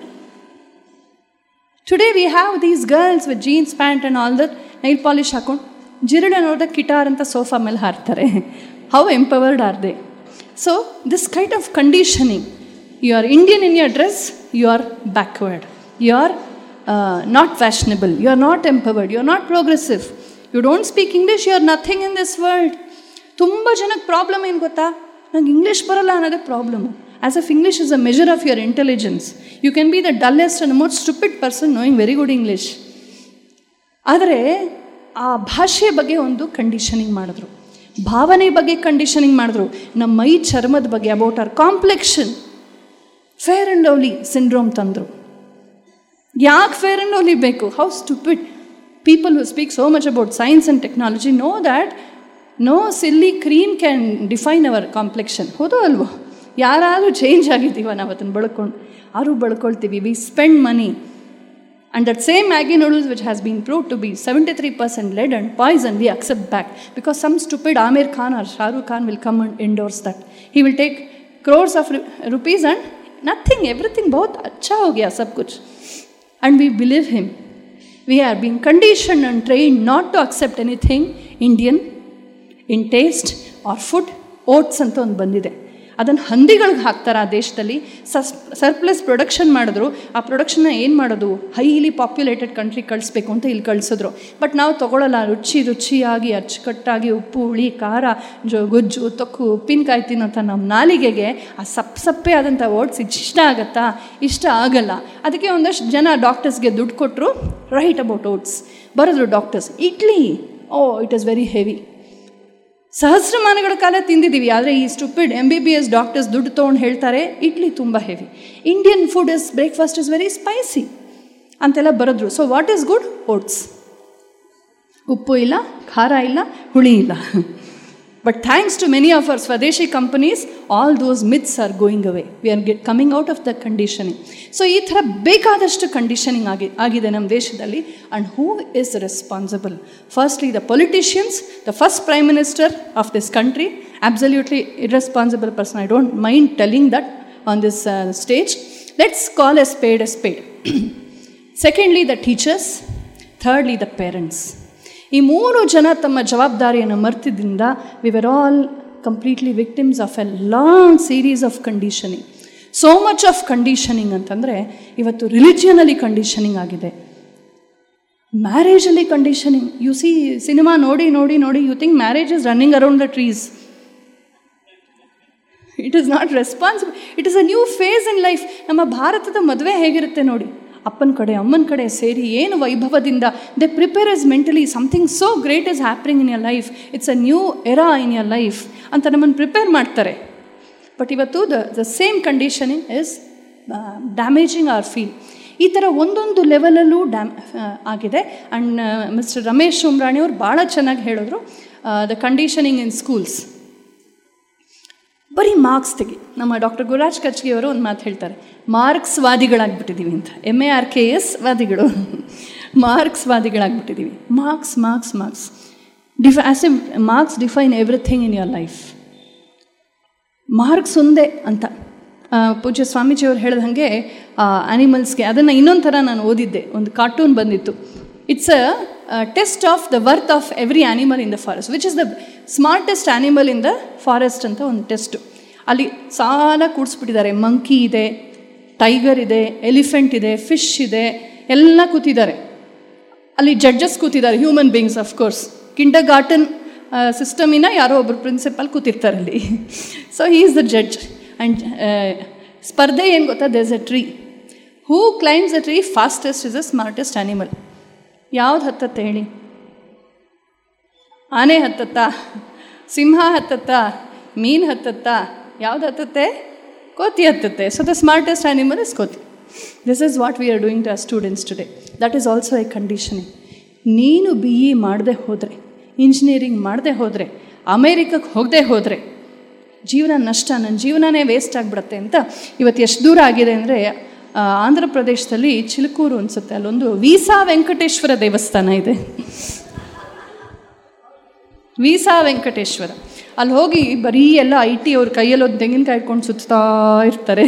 today we have these girls with jeans pant and all that nail polish ಹಾಕೊಂಡು ಜಿರಡ ನೋಡಿದಾಗ ಕಿಟಾರ್ ಅಂತ ಸೋಫಾ ಮೇಲೆ ಹಾರ್ತಾರೆ how empowered are they so this kind of conditioning you are Indian in your dress you are backward you are not fashionable you are not empowered you are not progressive you don't speak English you are nothing in this world ತುಂಬ ಜನಕ್ಕೆ problem ಏನು ಗೊತ್ತಾ ನಂಗೆ English ಬರಲ್ಲ ಅನ್ನೋದೇ problem as if English is a measure of your intelligence you can be the dullest and most stupid person knowing very good English ಆದರೆ ಆ ಭಾಷೆಯ ಬಗ್ಗೆ ಒಂದು ಕಂಡೀಷನಿಂಗ್ ಮಾಡಿದ್ರು ಭಾವನೆ ಬಗ್ಗೆ ಕಂಡೀಷನಿಂಗ್ ಮಾಡಿದ್ರು ನಮ್ಮ ಮೈ ಚರ್ಮದ ಬಗ್ಗೆ about our complexion fair and lovely syndrome ತಂದರು ಯಾಕೆ ಫೇರ್ ಆ್ಯಂಡ್ ಲವ್ಲಿ ಬೇಕು how stupid people who speak so much about science and technology know that no silly cream can define our complexion ಹೌದೋ ಅಲ್ವೋ ಯಾರಾದರೂ ಚೇಂಜ್ ಆಗಿದ್ದೀವ ನಾವು ಅದನ್ನು ಬಳ್ಕೊಂಡು ಆರು ಬಳ್ಕೊಳ್ತೀವಿ we spend money And that same Maggi noodles, which has been proved to be 73% lead and poison, we accept back because some stupid Amir Khan or Shah Rukh Khan will come and endorse that. He will take crores of ru- rupees and nothing, everything, बहुत अच्छा हो गया सब कुछ. And we believe him. We are being conditioned and trained not to accept anything Indian in taste or food. Oats ಅಂತ ಒಂದು ಬಂದಿದೆ ಅದನ್ನು ಹಂದಿಗಳಿಗೆ ಹಾಕ್ತಾರೆ ಆ ದೇಶದಲ್ಲಿ ಸಸ್ ಸರ್ಪ್ಲಸ್ ಪ್ರೊಡಕ್ಷನ್ ಮಾಡಿದ್ರು ಆ ಪ್ರೊಡಕ್ಷನ್ನ ಏನು ಮಾಡೋದು ಹೈಲಿ ಪಾಪ್ಯುಲೇಟೆಡ್ ಕಂಟ್ರಿ ಕಳಿಸ್ಬೇಕು ಅಂತ ಇಲ್ಲಿ ಕಳಿಸಿದ್ರು ಬಟ್ ನಾವು ತೊಗೊಳ್ಳಲ್ಲ ರುಚಿ ರುಚಿಯಾಗಿ ಅಚ್ಚುಕಟ್ಟಾಗಿ ಉಪ್ಪು ಹುಳಿ ಖಾರ ಜೊ ಗೊಜ್ಜು ತೊಕ್ಕು ಉಪ್ಪಿನಕಾಯಿ ತಿನ್ನೋಂಥ ನಮ್ಮ ನಾಲಿಗೆಗೆ ಆ ಸಪ್ ಸಪ್ಪೆ ಆದಂಥ ಓಟ್ಸ್ ಇಷ್ಟ ಆಗತ್ತಾ ಇಷ್ಟ ಆಗಲ್ಲ ಅದಕ್ಕೆ ಒಂದಷ್ಟು ಜನ ಡಾಕ್ಟರ್ಸ್ಗೆ ದುಡ್ಡು ಕೊಟ್ಟರು ರೈಟ್ ಅಬೌಟ್ ಓಟ್ಸ್ ಬರೆದ್ರು doctors idli oh it is very heavy ಸಹಸ್ರಮಾನಗಳ ಕಾಲ ತಿಂದಿದ್ದೀವಿ ಆದರೆ ಈ stupid M B B S doctors ದುಡ್ಡು ತೊಗೊಂಡು ಹೇಳ್ತಾರೆ ಇಡ್ಲಿ ತುಂಬ heavy Indian food is breakfast is very spicy ಅಂತೆಲ್ಲ ಬರೆದ್ರು so what is good oats ಉಪ್ಪು ಇಲ್ಲ ಖಾರ ಇಲ್ಲ ಹುಳಿ ಇಲ್ಲ but thanks to many of our swadeshi companies all those myths are going away we are get coming out of the conditioning so ಈ ಥರ ಬೇಕಾದಷ್ಟು ಕಂಡೀಷನಿಂಗ್ ಆಗಿ ಆಗಿದೆ ನಮ್ಮ ದೇಶದಲ್ಲಿ and who is responsible firstly the politicians the first prime minister of this country absolutely irresponsible person I don't mind telling that on this stage let's call a spade a spade secondly the teachers thirdly the parents ಈ ಮೂರು ಜನ ತಮ್ಮ ಜವಾಬ್ದಾರಿಯನ್ನು ಮರ್ತಿದ್ದರಿಂದ we were all completely victims of a long series of conditioning so much of conditioning ಅಂತಂದರೆ ಇವತ್ತು ರಿಲಿಜಿಯನಲ್ಲಿ conditioning ಆಗಿದೆ ಮ್ಯಾರೇಜಲ್ಲಿ ಕಂಡೀಷನಿಂಗ್ ಯು ಸಿ ಸಿನಿಮಾ ನೋಡಿ ನೋಡಿ ನೋಡಿ you think marriage is running around the trees it is not responsible it is a new phase in life ನಮ್ಮ ಭಾರತದ ಮದುವೆ ಹೇಗಿರುತ್ತೆ ನೋಡಿ ಅಪ್ಪನ ಕಡೆ ಅಮ್ಮನ ಕಡೆ ಸೇರಿ ಏನು ವೈಭವದಿಂದ they prepare us mentally something so great is happening in your life it's a new era in your life ಅಂತ ನಮ್ಮನ್ನು ಪ್ರಿಪೇರ್ ಮಾಡ್ತಾರೆ ಬಟ್ ಇವತ್ತು the the same conditioning is damaging our feel ಈ ಥರ ಒಂದೊಂದು ಲೆವೆಲಲ್ಲೂ ಡ್ಯಾಮ್ ಆಗಿದೆ ಆ್ಯಂಡ್ ಮಿಸ್ಟರ್ ರಮೇಶ್ ಉಮ್ರಾಣಿ ಅವರು ಭಾಳ ಚೆನ್ನಾಗಿ ಹೇಳಿದ್ರು ದ ಕಂಡೀಷನಿಂಗ್ ಇನ್ ಸ್ಕೂಲ್ಸ್ ಬರೀ ಮಾರ್ಕ್ಸ್ ತೆಗಿ ನಮ್ಮ ಡಾಕ್ಟರ್ ಗುರುರಾಜ್ ಕಚ್ಗಿ ಅವರು ಒಂದು ಮಾತು ಹೇಳ್ತಾರೆ ಮಾರ್ಕ್ಸ್ ವಾದಿಗಳಾಗ್ಬಿಟ್ಟಿದ್ದೀವಿ ಅಂತ M A R K S ವಾದಿಗಳು ಮಾರ್ಕ್ಸ್ ವಾದಿಗಳಾಗ್ಬಿಟ್ಟಿದ್ದೀವಿ ಮಾರ್ಕ್ಸ್ ಮಾರ್ಕ್ಸ್ ಮಾರ್ಕ್ಸ್ ಡಿಫ್ as a marks define everything in your life marks ಒಂದೇ ಅಂತ ಪೂಜ್ಯ ಸ್ವಾಮೀಜಿಯವರು ಹೇಳಿದ ಹಾಗೆ ಆ್ಯನಿಮಲ್ಸ್ಗೆ ಅದನ್ನು ಇನ್ನೊಂದು ಥರ ನಾನು ಓದಿದ್ದೆ ಒಂದು ಕಾರ್ಟೂನ್ ಬಂದಿತ್ತು it's a test of the worth of every animal in the forest which is the smartest animal in the forest ಅಂತ ಒಂದು ಟೆಸ್ಟು ಅಲ್ಲಿ ಸಾಲ ಕೂಡಿಸ್ಬಿಟ್ಟಿದ್ದಾರೆ ಮಂಕಿ ಇದೆ ಟೈಗರ್ ಇದೆ ಎಲಿಫೆಂಟ್ ಇದೆ ಫಿಶ್ ಇದೆ ಎಲ್ಲ ಕೂತಿದ್ದಾರೆ ಅಲ್ಲಿ ಜಡ್ಜಸ್ ಕೂತಿದ್ದಾರೆ human beings of course kindergarten ಸಿಸ್ಟಮಿನ ಯಾರೋ ಒಬ್ಬರು ಪ್ರಿನ್ಸಿಪಲ್ ಕೂತಿರ್ತಾರೆ ಅಲ್ಲಿ so he is the judge and ಸ್ಪರ್ಧೆ ಏನು ಗೊತ್ತಾ does a tree who climbs a tree fastest is a smartest animal ಯಾವ್ದು ಹತ್ತತ್ತೆ ಹೇಳಿ ಆನೆ ಹತ್ತತ್ತಾ ಸಿಂಹ ಹತ್ತತ್ತಾ ಮೀನು ಹತ್ತತ್ತಾ ಯಾವ್ದು ಹತ್ತತ್ತೆ ಕೋತಿ ಹತ್ತತ್ತೆ so the smartest animal is ಕೋತಿ this is what we are doing to our students today that is also a conditioning ನೀನು ಬಿ ಇ ಮಾಡದೆ ಹೋದರೆ ಇಂಜಿನಿಯರಿಂಗ್ ಮಾಡದೆ ಹೋದರೆ ಅಮೇರಿಕಕ್ಕೆ ಹೋಗದೆ ಹೋದರೆ ಜೀವನ ನಷ್ಟ ನನ್ನ ಜೀವನನೇ ವೇಸ್ಟ್ ಆಗಿಬಿಡತ್ತೆ ಅಂತ ಇವತ್ತು ಎಷ್ಟು ದೂರ ಆಗಿದೆ ಅಂದರೆ ಆಂಧ್ರ ಪ್ರದೇಶದಲ್ಲಿ ಚಿಲಕೂರು ಅನಿಸುತ್ತೆ ಅಲ್ಲೊಂದು ವೀಸಾ ವೆಂಕಟೇಶ್ವರ ದೇವಸ್ಥಾನ ಇದೆ ವೀಸಾ ವೆಂಕಟೇಶ್ವರ ಅಲ್ಲಿ ಹೋಗಿ ಬರೀ ಎಲ್ಲ ಐ ಟಿ ಅವ್ರ ಕೈಯಲ್ಲಿ ಒಂದು ತೆಂಗಿನಕಾಯಿ ಇಟ್ಕೊಂಡು ಸುತ್ತಾ ಇರ್ತಾರೆ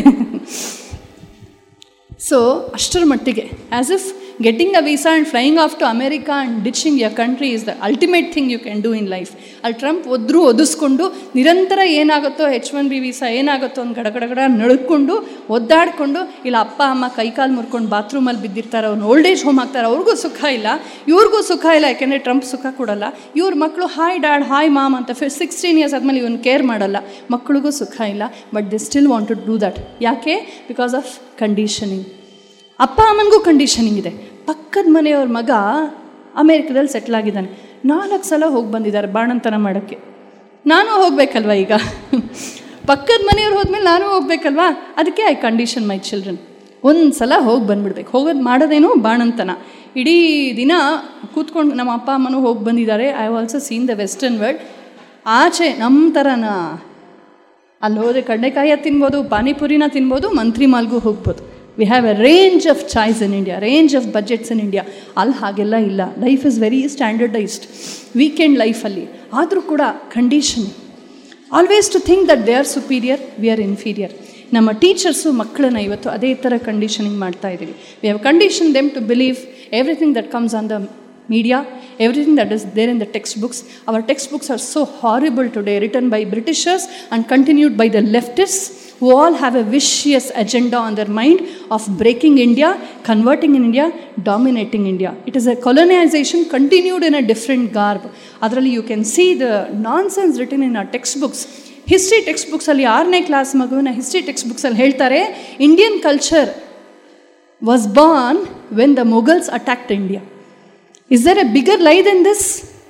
ಸೊ ಅಷ್ಟರ ಮಟ್ಟಿಗೆ as if getting a visa and flying off to America and ditching your country is the ultimate thing you can do in life ಅಲ್ಲಿ ಟ್ರಂಪ್ ಒದ್ರು ಒದಿಸ್ಕೊಂಡು ನಿರಂತರ ಏನಾಗುತ್ತೋ ಹೆಚ್ ಒನ್ ಬಿ ವೀಸಾ ಏನಾಗುತ್ತೋ ಒಂದು ಗಡಗಡಗಡ ನಡ್ಕೊಂಡು ಒದ್ದಾಡಿಕೊಂಡು ಇಲ್ಲ ಅಪ್ಪ ಅಮ್ಮ ಕೈಕಾಲು ಮುರ್ಕೊಂಡು ಬಾತ್ರೂಮಲ್ಲಿ ಬಿದ್ದಿರ್ತಾರೆ ಅವ್ನು ಓಲ್ಡ್ ಏಜ್ ಹೋಮ್ ಆಗ್ತಾರೆ ಅವ್ರಿಗೂ ಸುಖ ಇಲ್ಲ ಇವ್ರಿಗೂ ಸುಖ ಇಲ್ಲ ಯಾಕೆಂದರೆ ಟ್ರಂಪ್ ಸುಖ ಕೊಡಲ್ಲ ಇವ್ರ ಮಕ್ಕಳು ಹಾಯ್ ಡ್ಯಾಡ್ ಹಾಯ್ ಮಾಮ್ ಅಂತ ಫಿ ಸಿಕ್ಸ್ಟೀನ್ ಇಯರ್ಸ್ ಆದಮೇಲೆ ಇವನು ಕೇರ್ ಮಾಡಲ್ಲ ಮಕ್ಕಳಿಗೂ ಸುಖ ಇಲ್ಲ but they still want to do that ಯಾಕೆ ಬಿಕಾಸ್ ಆಫ್ ಕಂಡೀಷನಿಂಗ್ ಅಪ್ಪ ಅಮ್ಮನಿಗೂ ಕಂಡೀಷನಿಂಗ್ ಇದೆ ಪಕ್ಕದ ಮನೆಯವ್ರ ಮಗ ಅಮೇರಿಕದಲ್ಲಿ ಸೆಟ್ಲ್ ಆಗಿದ್ದಾನೆ ನಾಲ್ಕು ಸಲ ಹೋಗಿ ಬಂದಿದ್ದಾರೆ ಬಾಣಂತನ ಮಾಡೋಕ್ಕೆ ನಾನು ಹೋಗಬೇಕಲ್ವ ಈಗ ಪಕ್ಕದ ಮನೆಯವ್ರು ಹೋದ್ಮೇಲೆ ನಾನು ಹೋಗ್ಬೇಕಲ್ವಾ ಅದಕ್ಕೆ ಐ ಕಂಡೀಷನ್ ಮೈ ಚಿಲ್ಡ್ರನ್ ಒಂದು ಸಲ ಹೋಗಿ ಬಂದ್ಬಿಡ್ಬೇಕು ಹೋಗೋದು ಮಾಡೋದೇನೋ ಬಾಣಂತನ ಇಡೀ ದಿನ ಕೂತ್ಕೊಂಡು ನಮ್ಮ ಅಪ್ಪ ಅಮ್ಮನೂ ಹೋಗಿ ಬಂದಿದ್ದಾರೆ I also seen the western world ಆಚೆ ನಮ್ಮ ಥರನ ಅಲ್ಲಿ ಹೋದರೆ ಕಡಲೆಕಾಯ ತಿನ್ಬೋದು ಪಾನಿಪುರಿನ ತಿನ್ಬೋದು ಮಂತ್ರಿ ಮಾಲ್ಗೂ ಹೋಗ್ಬೋದು we have a range of choice in India range of budgets in India ಅಲ್ಲಿ ಹಾಗೆಲ್ಲ ಇಲ್ಲ life is very standardised weekend ಲೈಫಲ್ಲಿ ಆದರೂ ಕೂಡ condition always to think that they are superior we are inferior ನಮ್ಮ ಟೀಚರ್ಸು ಮಕ್ಕಳನ್ನ ಇವತ್ತು ಅದೇ ಥರ ಕಂಡೀಷನಿಂಗ್ ಮಾಡ್ತಾ ಇದ್ದೀವಿ we have condition them to believe everything that comes on the media, everything that is there in the textbooks. Our textbooks are so horrible today, written by Britishers and continued by the leftists who all have a vicious agenda on their mind of breaking India, converting in India, dominating India. It is a colonization continued in a different garb. ಅದರಲ್ಲಿ you can see the nonsense written in a text books history text ಬುಕ್ಸಲ್ಲಿ ಆರನೇ class ಮಗುವಿನ history text ಬುಕ್ಸಲ್ಲಿ ಹೇಳ್ತಾರೆ Indian culture was born when the Mughals attacked India is there a bigger lie than this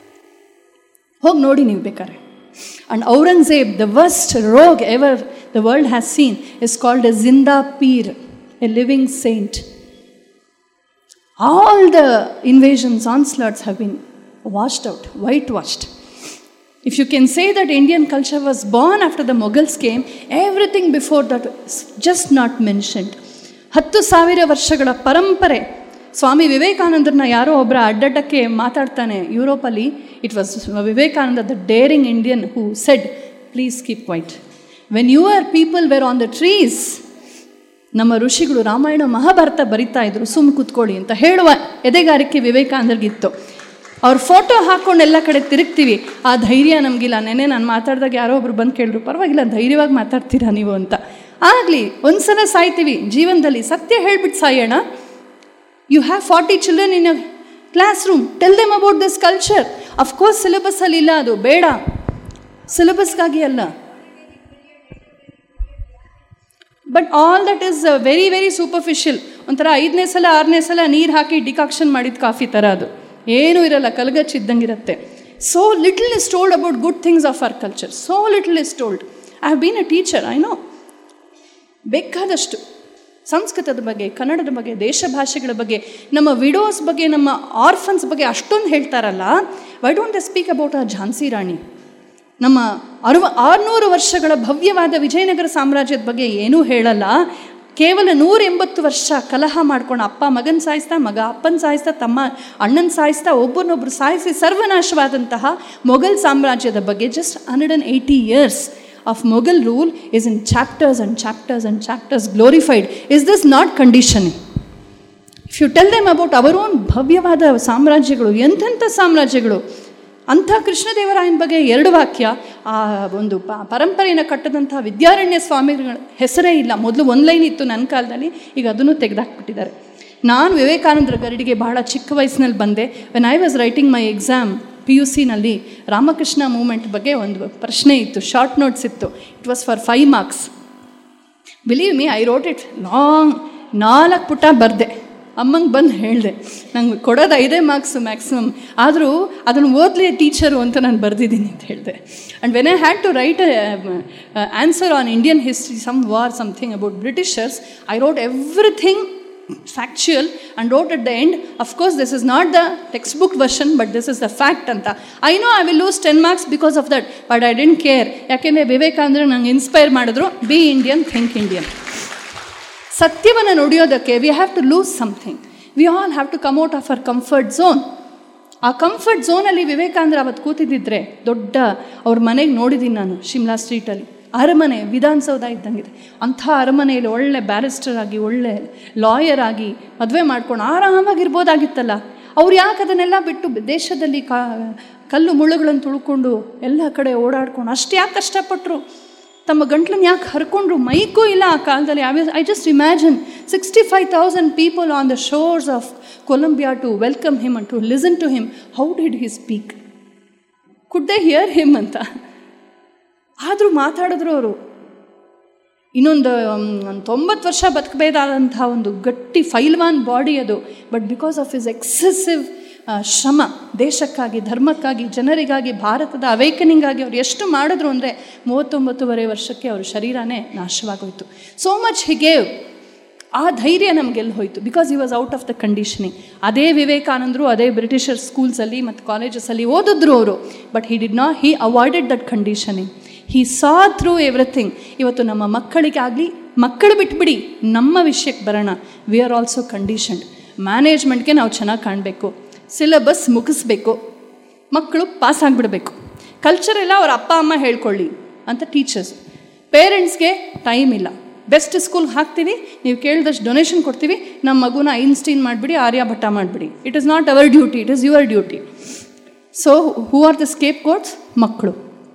ಹೋಗಿ ನೋಡಿ ನೀವು ಬೇಕಾದ್ರೆ and Aurangzeb the worst rogue ever the world has seen is called a ಜಿಂದಾ ಪೀರ್ a living saint all the invasions onslaughts have been washed out white washed If you can say that Indian culture was born after the Mughals came, everything before that is just not mentioned. ಹತ್ತು ಸಾವಿರ ವರ್ಷಗಳ ಪರಂಪರೆ ಸ್ವಾಮಿ ವಿವೇಕಾನಂದರನ್ನ ಯಾರೋ ಒಬ್ಬರ ಅಡ್ಡಡ್ಡಕ್ಕೆ ಮಾತಾಡ್ತಾನೆ ಯುರೋಪಲ್ಲಿ it was Vivekananda the daring Indian who said please keep wait when your people were on the trees ನಮ್ಮ ಋಷಿಗಳು ರಾಮಾಯಣ ಮಹಾಭಾರತ ಬರಿತಾ ಇದ್ರು ಸುಮ್ ಕೂತ್ಕೊಳ್ಳಿ ಅಂತ ಹೇಳುವ ಎದೆಗಾರಿಕೆ ವಿವೇಕಾನಂದರಿಗಿತ್ತು ಅವ್ರ ಫೋಟೋ ಹಾಕ್ಕೊಂಡು ಎಲ್ಲ ಕಡೆ ತಿರುಗ್ತೀವಿ ಆ ಧೈರ್ಯ ನಮಗಿಲ್ಲ ನೆನೆ ನಾನು ಮಾತಾಡಿದಾಗ ಯಾರೋ ಒಬ್ರು ಬಂದು ಕೇಳಿದ್ರು ಪರವಾಗಿಲ್ಲ ಧೈರ್ಯವಾಗಿ ಮಾತಾಡ್ತೀರಾ ನೀವು ಅಂತ ಆಗಲಿ ಒಂದ್ಸಲ ಸಾಯ್ತೀವಿ ಜೀವನದಲ್ಲಿ ಸತ್ಯ ಹೇಳ್ಬಿಟ್ಟು ಸಾಯೋಣ you have forty children in class room tell them about this culture of course ಸಿಲೆಬಸ್ಸಲ್ಲಿ ಇಲ್ಲ ಅದು ಬೇಡ ಸಿಲೆಬಸ್ಗಾಗಿ ಅಲ್ಲ but all that is very very superficial ಒಂಥರ ಐದನೇ ಸಲ ಆರನೇ ಸಲ ನೀರು ಹಾಕಿ ಡಿಕಾಕ್ಷನ್ ಮಾಡಿದ ಕಾಫಿ ಥರ ಅದು ಏನೂ ಇರಲ್ಲ ಕಲ್ಗಚ್ಚಿದ್ದಂಗಿರುತ್ತೆ so little is told about good things of our culture so little is told I have been a teacher I know ಬೇಕಾದಷ್ಟು ಸಂಸ್ಕೃತದ ಬಗ್ಗೆ ಕನ್ನಡದ ಬಗ್ಗೆ ದೇಶ ಭಾಷೆಗಳ ಬಗ್ಗೆ ನಮ್ಮ ವಿಡೋಸ್ ಬಗ್ಗೆ ನಮ್ಮ ಆರ್ಫನ್ಸ್ ಬಗ್ಗೆ ಅಷ್ಟೊಂದು ಹೇಳ್ತಾರಲ್ಲ why don't the speak about a Jhansi ರಾಣಿ ನಮ್ಮ ಅರವ ಆರುನೂರು ವರ್ಷಗಳ ಭವ್ಯವಾದ ವಿಜಯನಗರ ಸಾಮ್ರಾಜ್ಯದ ಬಗ್ಗೆ ಏನೂ ಹೇಳಲ್ಲ ಕೇವಲ ನೂರ ಎಂಬತ್ತು ವರ್ಷ ಕಲಹ ಮಾಡ್ಕೊಂಡು ಅಪ್ಪ ಮಗನ ಸಾಯಿಸ್ತಾ ಮಗ ಅಪ್ಪನ ಸಾಯಿಸ್ತಾ ತಮ್ಮ ಅಣ್ಣನ ಸಾಯಿಸ್ತಾ ಒಬ್ಬರನ್ನೊಬ್ಬರು ಸಾಯಿಸಿ ಸರ್ವನಾಶವಾದಂತಹ ಮೊಘಲ್ ಸಾಮ್ರಾಜ್ಯದ ಬಗ್ಗೆ just hundred and eighty years of Mughal rule is in chapters and chapters and chapters glorified is this not conditioning if you tell them about our own ಭವ್ಯವಾದ ಸಾಮ್ರಾಜ್ಯಗಳು ಎಂಥೆಂಥ ಸಾಮ್ರಾಜ್ಯಗಳು ಅಂಥ ಕೃಷ್ಣದೇವರಾಯನ ಬಗ್ಗೆ ಎರಡು ವಾಕ್ಯ ಆ ಒಂದು ಪ ಪರಂಪರೆಯನ್ನು ಕಟ್ಟದಂಥ ವಿದ್ಯಾರಣ್ಯ ಸ್ವಾಮಿಗಳ ಹೆಸರೇ ಇಲ್ಲ ಮೊದಲು ಒಂದು ಲೈನ್ ಇತ್ತು ನನ್ನ ಕಾಲದಲ್ಲಿ ಈಗ ಅದನ್ನು ತೆಗೆದಾಕ್ಬಿಟ್ಟಿದ್ದಾರೆ ನಾನು ವಿವೇಕಾನಂದರ ಗರಡಿಗೆ ಬಹಳ ಚಿಕ್ಕ ವಯಸ್ಸಿನಲ್ಲಿ ಬಂದೆ when I was writing my exam P U ಸಿನಲ್ಲಿ ರಾಮಕೃಷ್ಣ ಮೂಮೆಂಟ್ ಬಗ್ಗೆ ಒಂದು ಪ್ರಶ್ನೆ ಇತ್ತು ಶಾರ್ಟ್ ನೋಟ್ಸ್ ಇತ್ತು it was for five marks believe me I wrote it long ನಾಲ್ಕು ಪುಟ ಬರೆದೆ ಅಮ್ಮಂಗೆ ಬಂದು ಹೇಳಿದೆ ನಂಗೆ ಕೊಡೋದು ಐದೇ ಮಾರ್ಕ್ಸ್ ಮ್ಯಾಕ್ಸಿಮಮ್ ಆದರೂ ಅದನ್ನು ಓದಲಿ ಟೀಚರು ಅಂತ ನಾನು ಬರೆದಿದ್ದೀನಿ ಅಂತ ಹೇಳಿದೆ and when I had to write answer on Indian history some war something about Britishers I wrote everything factual and wrote at the end of course this is not the text book version but this is the fact ಅಂತ I know I will lose ten marks because of that but I don't care ಯಾಕೆಂದರೆ ವಿವೇಕಾನಂದ್ರೆ ನಂಗೆ inspire ಮಾಡಿದ್ರು B Indian think Indian ಸತ್ಯವನ್ನು ನುಡಿಯೋದಕ್ಕೆ we have to lose something we all have to come out of our comfort zone ಆ comfort ಝೋನಲ್ಲಿ ವಿವೇಕಾನಂದ್ರ ಅವತ್ತು ಕೂತಿದ್ದಿದ್ರೆ ದೊಡ್ಡ ಅವ್ರ ಮನೆಗೆ ನೋಡಿದ್ದೀನಿ ನಾನು ಶಿಮ್ಲಾ ಸ್ಟ್ರೀಟಲ್ಲಿ ಅರಮನೆ ವಿಧಾನಸೌಧ ಇದ್ದಂಗಿದೆ ಅಂಥ ಅರಮನೆಯಲ್ಲಿ ಒಳ್ಳೆ ಬ್ಯಾರಿಸ್ಟರ್ ಆಗಿ ಒಳ್ಳೆ ಲಾಯರ್ ಆಗಿ ಮದುವೆ ಮಾಡ್ಕೊಂಡು ಆರಾಮಾಗಿರ್ಬೋದಾಗಿತ್ತಲ್ಲ ಅವ್ರು ಯಾಕೆ ಅದನ್ನೆಲ್ಲ ಬಿಟ್ಟು ದೇಶದಲ್ಲಿ ಕಾ ಕಲ್ಲು ಮುಳ್ಳುಗಳನ್ನು ತುಳ್ಕೊಂಡು ಎಲ್ಲ ಕಡೆ ಓಡಾಡ್ಕೊಂಡು ಅಷ್ಟು ಯಾಕೆ ಕಷ್ಟಪಟ್ಟರು ತಮ್ಮ ಗಂಟ್ಲನ್ನು ಯಾಕೆ ಹರ್ಕೊಂಡ್ರು ಮೈಕೂ ಇಲ್ಲ ಆ ಕಾಲದಲ್ಲಿ I I just imagine sixty five thousand people on the shores of Columbia to welcome him and to listen to him how did he speak could they hear him ಅಂತ ಆದರೂ ಮಾತಾಡಿದ್ರು ಅವರು ಇನ್ನೊಂದು ಒಂದು ತೊಂಬತ್ತು ವರ್ಷ ಬದುಕಬೇಕಾದಂಥ ಒಂದು ಗಟ್ಟಿ ಫೈಲ್ವಾನ್ ಬಾಡಿ ಅದು but because of his excessive ಶ್ರಮ ದೇಶಕ್ಕಾಗಿ ಧರ್ಮಕ್ಕಾಗಿ ಜನರಿಗಾಗಿ ಭಾರತದ ಅವೇಕನಿಂಗಾಗಿ ಅವ್ರು ಎಷ್ಟು ಮಾಡಿದ್ರು ಅಂದರೆ ಮೂವತ್ತೊಂಬತ್ತುವರೆ ವರ್ಷಕ್ಕೆ ಅವ್ರ ಶರೀರನೇ ನಾಶವಾಗೋಯ್ತು ಸೋ ಮಚ್ ಹಿಗೇವ್ ಆ ಧೈರ್ಯ ನಮಗೆಲ್ಲಿ ಹೋಯಿತು because he was out of the conditioning ಅದೇ ವಿವೇಕಾನಂದರು ಅದೇ ಬ್ರಿಟಿಷರ್ ಸ್ಕೂಲ್ಸಲ್ಲಿ ಮತ್ತು ಕಾಲೇಜಸಲ್ಲಿ ಓದಿದ್ರು ಅವರು but he did not he avoided that conditioning he saw through everything ಇವತ್ತು ನಮ್ಮ ಮಕ್ಕಳಿಗಾಗಲಿ ಮಕ್ಕಳು ಬಿಟ್ಬಿಡಿ ನಮ್ಮ ವಿಷಯಕ್ಕೆ ಬರೋಣ ವಿ ಆರ್ ಆಲ್ಸೋ ಕಂಡೀಷನ್ಡ್ ಮ್ಯಾನೇಜ್ಮೆಂಟ್ಗೆ ನಾವು ಚೆನ್ನಾಗಿ ಕಾಣಬೇಕು ಸಿಲೆಬಸ್ ಮುಗಿಸ್ಬೇಕು ಮಕ್ಕಳು ಪಾಸ್ ಆಗಿಬಿಡಬೇಕು ಕಲ್ಚರ್ ಎಲ್ಲ ಅವ್ರ ಅಪ್ಪ ಅಮ್ಮ ಹೇಳ್ಕೊಳ್ಳಿ ಅಂತ ಟೀಚರ್ಸ್ ಪೇರೆಂಟ್ಸ್ಗೆ ಟೈಮ್ ಇಲ್ಲ ಬೆಸ್ಟ್ ಸ್ಕೂಲ್ಗೆ ಹಾಕ್ತೀವಿ ನೀವು ಕೇಳಿದಷ್ಟು ಡೊನೇಷನ್ ಕೊಡ್ತೀವಿ ನಮ್ಮ ಮಗುನ ಐನ್ಸ್ಟೀನ್ ಮಾಡಿಬಿಡಿ ಆರ್ಯಭಟ್ಟ ಮಾಡಿಬಿಡಿ it is not our duty it is your duty so who are the scapegoats ಮಕ್ಕಳು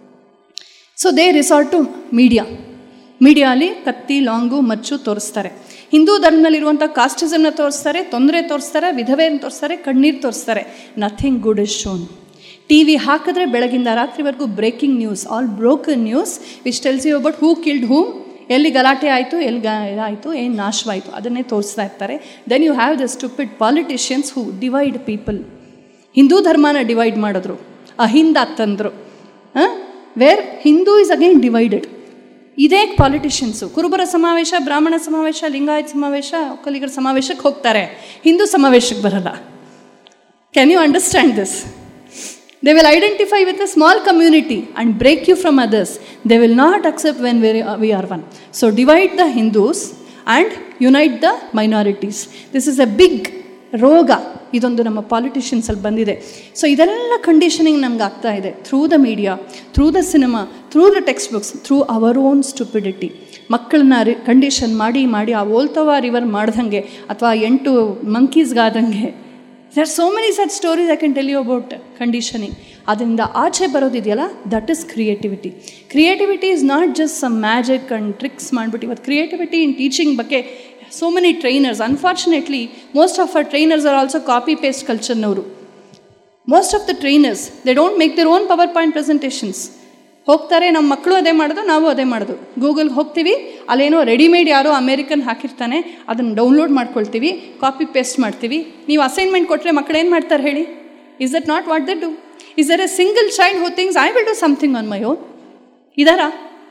so they resort to media ಮೀಡಿಯಾಲಿ ಕತ್ತಿ ಲಾಂಗು ಮಚ್ಚು ತೋರಿಸ್ತಾರೆ ಹಿಂದೂ ಧರ್ಮದಲ್ಲಿರುವಂಥ ಕಾಸ್ಟಿಸಮ್ನ ತೋರಿಸ್ತಾರೆ ತೊಂದರೆ ತೋರಿಸ್ತಾರೆ ವಿಧವೆಯನ್ನು ತೋರಿಸ್ತಾರೆ ಕಣ್ಣೀರು ತೋರಿಸ್ತಾರೆ nothing good is shown T V ಹಾಕಿದ್ರೆ ಬೆಳಗಿಂದ ರಾತ್ರಿವರೆಗೂ breaking news all broken news which tells you about who killed whom ಎಲ್ಲಿ ಗಲಾಟೆ ಆಯಿತು ಎಲ್ಲಿ ಗ ಇದಾಯಿತು ಏನು ನಾಶವಾಯಿತು ಅದನ್ನೇ ತೋರಿಸ್ತಾ ಇರ್ತಾರೆ then you have the stupid politicians who divide people Hindu ಧರ್ಮನ ಡಿವೈಡ್ ಮಾಡಿದ್ರು ಅಹಿಂದ ತಂದರು where Hindu is again divided ಇದೇ ಪಾಲಿಟಿಷಿಯನ್ಸು ಕುರುಬರ ಸಮಾವೇಶ ಬ್ರಾಹ್ಮಣ ಸಮಾವೇಶ ಲಿಂಗಾಯತ್ ಸಮಾವೇಶ ಒಕ್ಕಲಿಗರ ಸಮಾವೇಶಕ್ಕೆ ಹೋಗ್ತಾರೆ ಹಿಂದೂ ಸಮಾವೇಶಕ್ಕೆ ಬರಲ್ಲ can you understand this they will identify with a small community and break you from others they will not accept when very we are one so divide the Hindus and unite the minorities this is a big ರೋಗ ಇದೊಂದು ನಮ್ಮ ಪಾಲಿಟಿಷಿಯನ್ಸಲ್ಲಿ ಬಂದಿದೆ so ಇದೆಲ್ಲ conditioning ನಮ್ಗೆ ಆಗ್ತಾ ಇದೆ through the media through the cinema through the text books through our own stupidity ಮಕ್ಕಳನ್ನ ರಿ ಕಂಡೀಷನ್ ಮಾಡಿ ಮಾಡಿ ಆ ಓಲ್ತವ ರಿವರ್ ಮಾಡ್ದಂಗೆ ಅಥವಾ ಎಂಟು ಮಂಕೀಸ್ಗಾದಂಗೆ there so many such stories I can tell you about conditioning ಅದರಿಂದ ಆಚೆ ಬರೋದಿದೆಯಲ್ಲ that is creativity creativity is not just some magic and tricks ಮಾಡಿಬಿಟ್ಟು ಇವತ್ತು ಕ್ರಿಯೇಟಿವಿಟಿ ಇನ್ ಟೀಚಿಂಗ್ ಬಗ್ಗೆ so many trainers unfortunately most of our trainers are also copy paste ಕಲ್ಚರ್ನವರು most of the trainers they don't make their own power point presentations ಹೋಗ್ತಾರೆ ನಮ್ಮ ಮಕ್ಕಳು ಅದೇ ಮಾಡೋದು ನಾವು ಅದೇ ಮಾಡೋದು ಗೂಗಲ್ಗೆ ಹೋಗ್ತೀವಿ ಅಲ್ಲೇನೋ ರೆಡಿಮೇಡ್ ಯಾರೋ ಅಮೇರಿಕನ್ ಹಾಕಿರ್ತಾನೆ ಅದನ್ನು ಡೌನ್ಲೋಡ್ ಮಾಡ್ಕೊಳ್ತೀವಿ ಕಾಪಿ ಪೇಸ್ಟ್ ಮಾಡ್ತೀವಿ ನೀವು ಅಸೈನ್ಮೆಂಟ್ ಕೊಟ್ಟರೆ ಮಕ್ಕಳು ಏನು ಮಾಡ್ತಾರೆ ಹೇಳಿ is that not what they do is there a single child who thinks I will do something on my own ಇದಾರಾ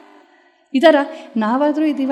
ಇದಾರಾ ನಾವಾದರೂ ಇದ್ದೀವ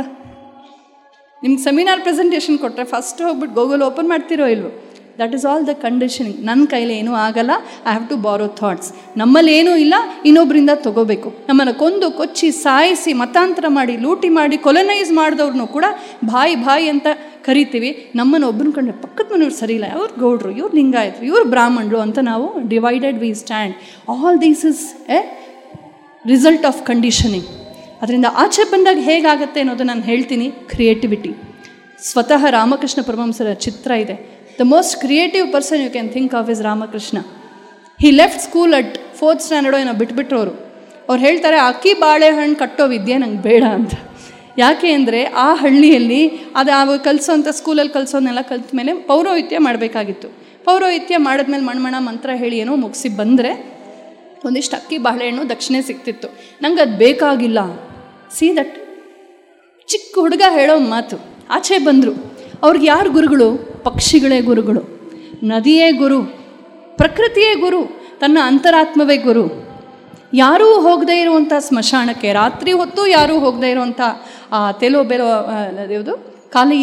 ನಿಮ್ಗೆ ಸೆಮಿನಾರ್ ಪ್ರೆಸೆಂಟೇಷನ್ ಕೊಟ್ಟರೆ ಫಸ್ಟ್ ಹೋಗ್ಬಿಟ್ಟು ಗೂಗಲ್ ಓಪನ್ ಮಾಡ್ತಿರೋ ಇಲ್ವೋ that is all the conditioning ನನ್ನ ಕೈಲಿ ಏನೂ ಆಗಲ್ಲ I have to borrow thoughts ನಮ್ಮಲ್ಲಿ ಏನೂ ಇಲ್ಲ ಇನ್ನೊಬ್ಬರಿಂದ ತಗೋಬೇಕು ನಮ್ಮನ್ನು ಕೊಂದು ಕೊಚ್ಚಿ ಸಾಯಿಸಿ ಮತಾಂತರ ಮಾಡಿ ಲೂಟಿ ಮಾಡಿ ಕೊಲನೈಸ್ ಮಾಡಿದವ್ರನ್ನೂ ಕೂಡ ಬಾಯಿ ಬಾಯಿ ಅಂತ ಕರಿತೀವಿ ನಮ್ಮನ್ನು ಒಬ್ಬನ ಕಂಡ್ರೆ ಪಕ್ಕದ ಮನೆಯವ್ರು ಸರಿ ಇಲ್ಲ ಅವ್ರು ಗೌಡ್ರು ಇವ್ರು ಲಿಂಗಾಯತರು ಇವ್ರು ಬ್ರಾಹ್ಮಣರು ಅಂತ ನಾವು divided we stand all these is a result of conditioning ಅದರಿಂದ ಆಚೆ ಬಂದಾಗ ಹೇಗಾಗುತ್ತೆ ಅನ್ನೋದು ನಾನು ಹೇಳ್ತೀನಿ ಕ್ರಿಯೇಟಿವಿಟಿ ಸ್ವತಃ ರಾಮಕೃಷ್ಣ ಪರಮಹಂಸರ ಚಿತ್ರ ಇದೆ the most creative person you can think of is Ramakrishna he left school at fourth ಸ್ಟ್ಯಾಂಡರ್ಡೋ ಏನೋ ಬಿಟ್ಬಿಟ್ರು ಅವರು ಅವ್ರು ಹೇಳ್ತಾರೆ ಅಕ್ಕಿ ಬಾಳೆಹಣ್ಣು ಕಟ್ಟೋ ವಿದ್ಯೆ ನಂಗೆ ಬೇಡ ಅಂತ ಯಾಕೆ ಅಂದರೆ ಆ ಹಳ್ಳಿಯಲ್ಲಿ ಅದು ಆ ಕಲಿಸೋಂಥ ಸ್ಕೂಲಲ್ಲಿ ಕಲಿಸೋನೆಲ್ಲ ಕಲ್ತ ಮೇಲೆ ಪೌರೋಹಿತ್ಯ ಮಾಡಬೇಕಾಗಿತ್ತು ಪೌರೋಹಿತ್ಯ ಮಾಡಿದ್ಮೇಲೆ ಮಣ್ಮಣ ಮಂತ್ರ ಹೇಳಿ ಏನೋ ಮುಗಿಸಿ ಬಂದರೆ ಒಂದಿಷ್ಟು ಅಕ್ಕಿ ಬಾಳೆಹಣ್ಣು ದಕ್ಷಿಣೆ ಸಿಗ್ತಿತ್ತು ನಂಗೆ ಅದು ಬೇಕಾಗಿಲ್ಲ ಸಿ ದಟ್ ಚಿಕ್ಕ ಹುಡುಗ ಹೇಳೋ ಮಾತು ಆಚೆ ಬಂದರು ಅವ್ರಿಗೆ ಯಾರು ಗುರುಗಳು ಪಕ್ಷಿಗಳೇ ಗುರುಗಳು ನದಿಯೇ ಗುರು ಪ್ರಕೃತಿಯೇ ಗುರು ತನ್ನ ಅಂತರಾತ್ಮವೇ ಗುರು ಯಾರೂ ಹೋಗದೇ ಇರುವಂಥ ಸ್ಮಶಾನಕ್ಕೆ ರಾತ್ರಿ ಹೊತ್ತು ಯಾರೂ ಹೋಗದೇ ಇರುವಂಥ ಆ ತೆಲೋ ಬೆಲೋ ಯಾವುದು ಖಾಲಿ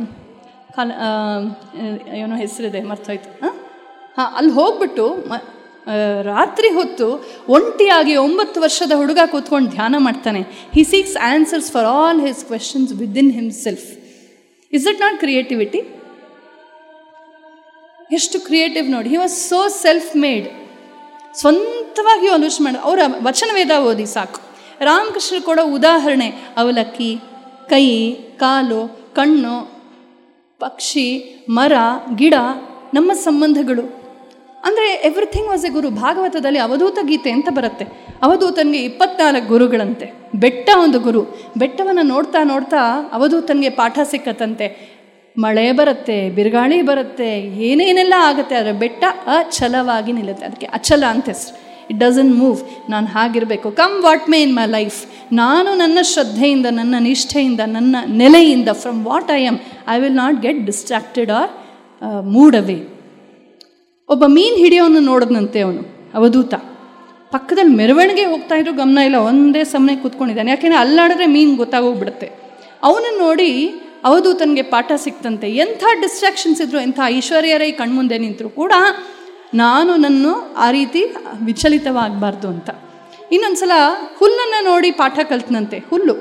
ಕಾಲ ಏನೋ ಹೆಸರಿದೆ ಮರ್ತೋಯ್ತು ಹಾಂ ಹಾಂ ಅಲ್ಲಿ ಹೋಗ್ಬಿಟ್ಟು ಮ ರಾತ್ರಿ ಹೊತ್ತು ಒಂಟಿಯಾಗಿ ಒಂಬತ್ತು ವರ್ಷದ ಹುಡುಗ ಕೂತ್ಕೊಂಡು ಧ್ಯಾನ ಮಾಡ್ತಾನೆ he seeks answers for all his questions within himself is it not creativity ಎಷ್ಟು ಕ್ರಿಯೇಟಿವ್ ನೋಡಿ he was so self made ಸ್ವಂತವಾಗಿ ಆಲೋಚನೆ ಮಾಡಿ ಅವರ ವಚನವೇದ ಓದಿ ಸಾಕು ರಾಮಕೃಷ್ಣ ಕೊಡೋ ಉದಾಹರಣೆ ಅವಲಕ್ಕಿ ಕೈ ಕಾಲು ಕಣ್ಣು ಪಕ್ಷಿ ಮರ ಗಿಡ ನಮ್ಮ ಸಂಬಂಧಗಳು ಅಂದರೆ ಎವ್ರಿಥಿಂಗ್ ವಾಸ್ ಎ ಗುರು ಭಾಗವತದಲ್ಲಿ ಅವಧೂತ ಗೀತೆ ಅಂತ ಬರುತ್ತೆ ಅವಧೂತನಿಗೆ ಇಪ್ಪತ್ನಾಲ್ಕು ಗುರುಗಳಂತೆ ಬೆಟ್ಟ ಒಂದು ಗುರು ಬೆಟ್ಟವನ್ನು ನೋಡ್ತಾ ನೋಡ್ತಾ ಅವಧೂತನಿಗೆ ಪಾಠ ಸಿಕ್ಕತ್ತಂತೆ ಮಳೆ ಬರುತ್ತೆ ಬಿರುಗಾಳಿ ಬರುತ್ತೆ ಏನೇನೆಲ್ಲ ಆಗುತ್ತೆ ಆದರೆ ಬೆಟ್ಟ ಅಚಲವಾಗಿ ನಿಲ್ಲುತ್ತೆ ಅದಕ್ಕೆ ಅಚಲ ಅಂತ ಹೆಸರು ಇಟ್ ಡಸನ್ ಮೂವ್ ನಾನು ಹಾಗಿರಬೇಕು come what may in my life ನಾನು ನನ್ನ ಶ್ರದ್ಧೆಯಿಂದ ನನ್ನ ನಿಷ್ಠೆಯಿಂದ ನನ್ನ ನೆಲೆಯಿಂದ from what I am I will not get distracted or moved away ಒಬ್ಬ ಮೀನು ಹಿಡಿಯೋನು ನೋಡಿದ್ನಂತೆ ಅವನು ಅವಧೂತ ಪಕ್ಕದಲ್ಲಿ ಮೆರವಣಿಗೆ ಹೋಗ್ತಾ ಇದ್ರು ಗಮನ ಇಲ್ಲ ಒಂದೇ ಸಮನೆ ಕೂತ್ಕೊಂಡಿದ್ದಾನೆ ಯಾಕೆಂದರೆ ಅಲ್ಲಾಡಿದ್ರೆ ಮೀನು ಗೊತ್ತಾಗೋಗ್ಬಿಡುತ್ತೆ ಅವನನ್ನು ನೋಡಿ ಅವಧೂತನಿಗೆ ಪಾಠ ಸಿಕ್ತಂತೆ ಎಂಥ ಡಿಸ್ಟ್ರಾಕ್ಷನ್ಸ್ ಇದ್ರು ಎಂಥ ಐಶ್ವರ್ಯರೇ ಕಣ್ಮುಂದೆ ನಿಂತರು ಕೂಡ ನಾನು ನನ್ನ ಆ ರೀತಿ ವಿಚಲಿತವಾಗಬಾರ್ದು ಅಂತ ಇನ್ನೊಂದ್ಸಲ ಹುಲ್ಲನ್ನು ನೋಡಿ ಪಾಠ ಕಲ್ತನಂತೆ ಹುಲ್ಲು